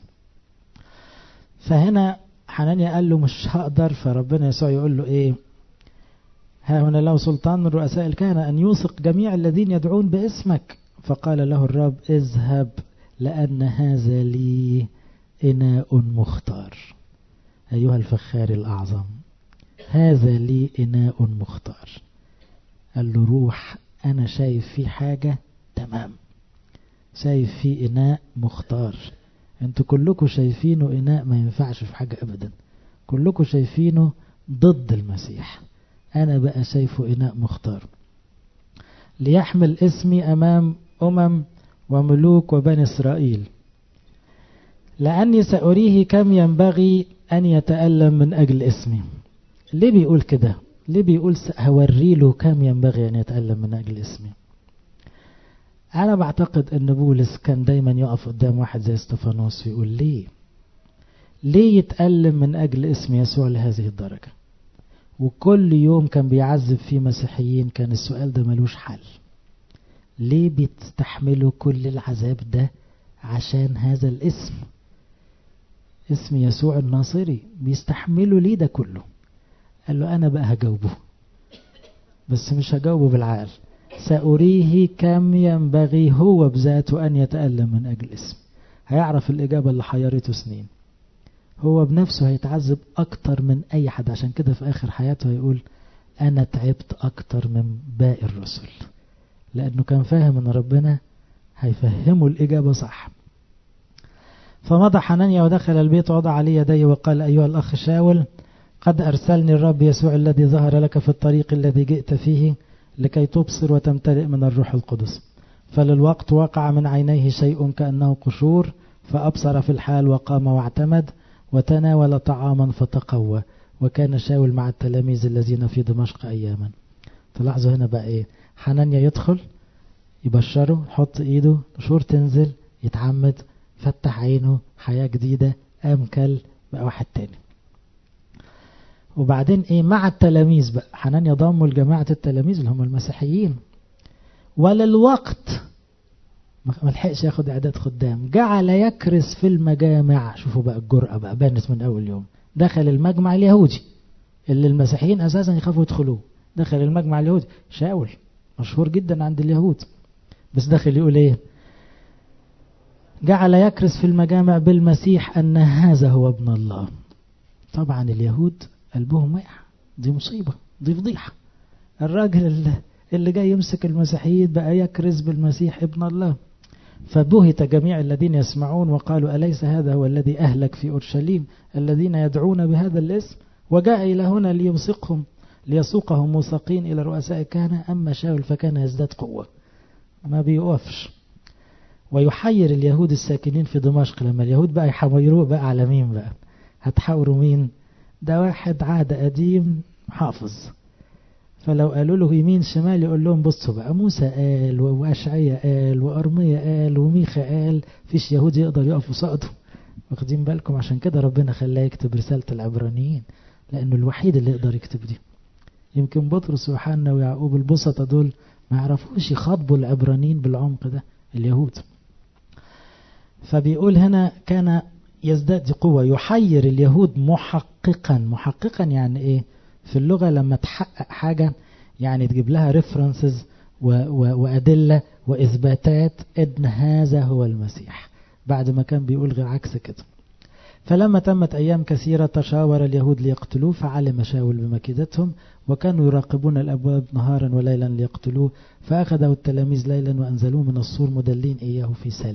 فهنا حنانيا قال له مش هقدر فربنا يسوع يقول له إيه ها هنا له سلطان من رؤساء الكهنة أن يوثق جميع الذين يدعون باسمك فقال له الرب اذهب لأن هذا لي إناء مختار أيها الفخار الأعظم هذا لي إناء مختار قال له روح أنا شايف فيه حاجة تمام شايف فيه إناء مختار انتوا كلكم شايفينه إناء ما ينفعش في حاجة أبدا كلكم شايفينه ضد المسيح أنا بقى شايفه إناء مختار ليحمل اسمي أمام أمم وملوك وبني إسرائيل لأني سأريه كم ينبغي أن يتألم من أجل اسمي ليه بيقول كده ليه بيقول هوري له كم ينبغي أن يتألم من أجل اسمي أنا بعتقد أن بولس كان دايما يقف قدام واحد زي استفانوس ويقول ليه ليه يتألم من أجل اسم يسوع لهذه الدرجة وكل يوم كان بيعذب فيه مسيحيين كان السؤال ده ملوش حل ليه بتستحملوا كل العذاب ده عشان هذا الاسم اسم يسوع الناصري بيستحملوا ليه ده كله قال له انا بقى هجاوبه بس مش هجاوبه بالعقل سأريه كم ينبغي هو بذاته أن يتألم من أجل اسم هيعرف الإجابة اللي حيرته سنين هو بنفسه هيتعذب أكتر من أي حد عشان كده في آخر حياته هيقول أنا تعبت أكتر من باقي الرسل لأنه كان فاهم أن ربنا هيفهمه الإجابة صح فمضى حنانيا ودخل البيت ووضع عليه يديه وقال أيها الأخ شاول قد أرسلني الرب يسوع الذي ظهر لك في الطريق الذي جئت فيه لكي تبصر وتمتلئ من الروح القدس فللوقت وقع من عينيه شيء كأنه قشور فأبصر في الحال وقام واعتمد وتناول طعاما فتقوى وكان شاول مع التلاميذ الذين في دمشق أياما تلاحظوا هنا بقى إيه حنانيا يدخل يبشره يحط إيده قشور تنزل يتعمد فتح عينه حياة جديدة أمكل بقى واحد تاني وبعدين ايه مع التلاميذ بقى حنانيا ضموا لجماعة التلاميذ اللي هم المسيحيين وللوقت ما لحقش ياخد اعداد خدام جعل يكرس في المجامع شوفوا بقى الجرأة بقى بانت من اول يوم دخل المجمع اليهودي اللي المسيحيين اساسا يخافوا يدخلوه دخل المجمع اليهودي شاول مشهور جدا عند اليهود بس دخل يقول ايه جعل يكرس في المجامع بالمسيح ان هذا هو ابن الله طبعا اليهود قلبهم وقع دي مصيبة دي فضيحة الراجل اللي, اللي جاي يمسك المسيحيين بقى يكرز بالمسيح ابن الله فبهت جميع الذين يسمعون وقالوا أليس هذا هو الذي أهلك في أورشليم الذين يدعون بهذا الاسم وجاء إلى هنا ليمسقهم ليسوقهم موثقين إلى رؤساء كان أما شاول فكان يزداد قوة ما بيوقفش ويحير اليهود الساكنين في دمشق لما اليهود بقى يحيروه بقى على مين بقى هتحاوروا مين ده واحد عهد قديم حافظ فلو قالوا له يمين شمال يقول لهم بصوا بقى موسى قال وأشعية قال وأرمية قال وميخا قال فيش يهودي يقدر يقف قصاده واخدين بالكم عشان كده ربنا خلاه يكتب رسالة العبرانيين لأنه الوحيد اللي يقدر يكتب دي يمكن بطرس ويوحنا ويعقوب البسطة دول ما يعرفوش يخاطبوا العبرانيين بالعمق ده اليهود فبيقول هنا كان يزداد قوة يحير اليهود محققا محققا يعني ايه في اللغة لما تحقق حاجة يعني تجيب لها ريفرنسز وأدلة وإثباتات إن هذا هو المسيح بعد ما كان بيقول غير عكس كده فلما تمت أيام كثيرة تشاور اليهود ليقتلوه فعلم شاول بمكيدتهم وكانوا يراقبون الأبواب نهارا وليلا ليقتلوه فأخذوا التلاميذ ليلا وأنزلوه من السور مدلين إياه في سل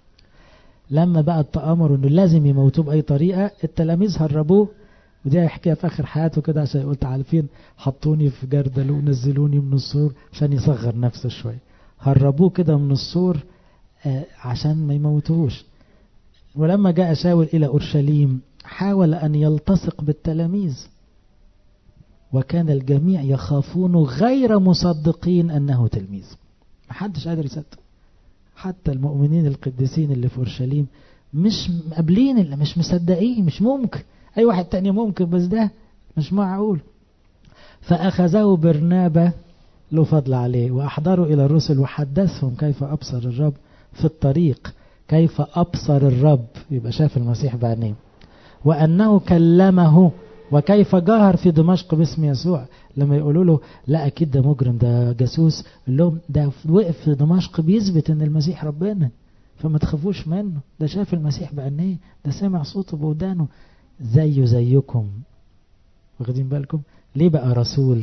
لما بقى التآمر انه لازم يموتوه بأي طريقة التلاميذ هربوه ودي هيحكيها في آخر حياته كده عشان يقول عارفين حطوني في جردل ونزلوني من السور عشان يصغر نفسه شوية هربوه كده من السور آه عشان ما يموتوهوش ولما جاء شاول إلى أورشليم حاول أن يلتصق بالتلاميذ وكان الجميع يخافون غير مصدقين أنه تلميذ محدش قادر يصدق حتى المؤمنين القديسين اللي في أورشليم مش قابلين اللي مش مصدقين مش ممكن أي واحد تاني ممكن بس ده مش معقول فأخذه برنابة له فضل عليه وأحضروا إلى الرسل وحدثهم كيف أبصر الرب في الطريق كيف أبصر الرب يبقى شاف المسيح بعينيه وأنه كلمه وكيف جاهر في دمشق باسم يسوع لما يقولوا له لا أكيد ده مجرم ده جاسوس يقول لهم ده وقف في دمشق بيثبت أن المسيح ربنا فما تخافوش منه ده شاف المسيح بعينيه ده سمع صوته بودانه زيه زيكم واخدين بالكم ليه بقى رسول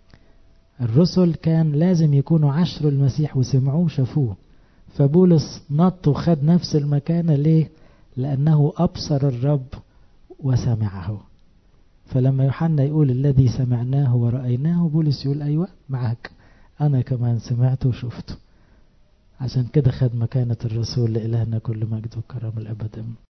الرسل كان لازم يكونوا عشر المسيح وسمعوه وشافوه فبولس نط وخد نفس المكانة ليه لأنه أبصر الرب وسمعه فلما يوحنا يقول الذي سمعناه ورأيناه بولس يقول أيوة معك أنا كمان سمعته وشفته عشان كده خد مكانة الرسول لإلهنا كل مجد وكرم الأبد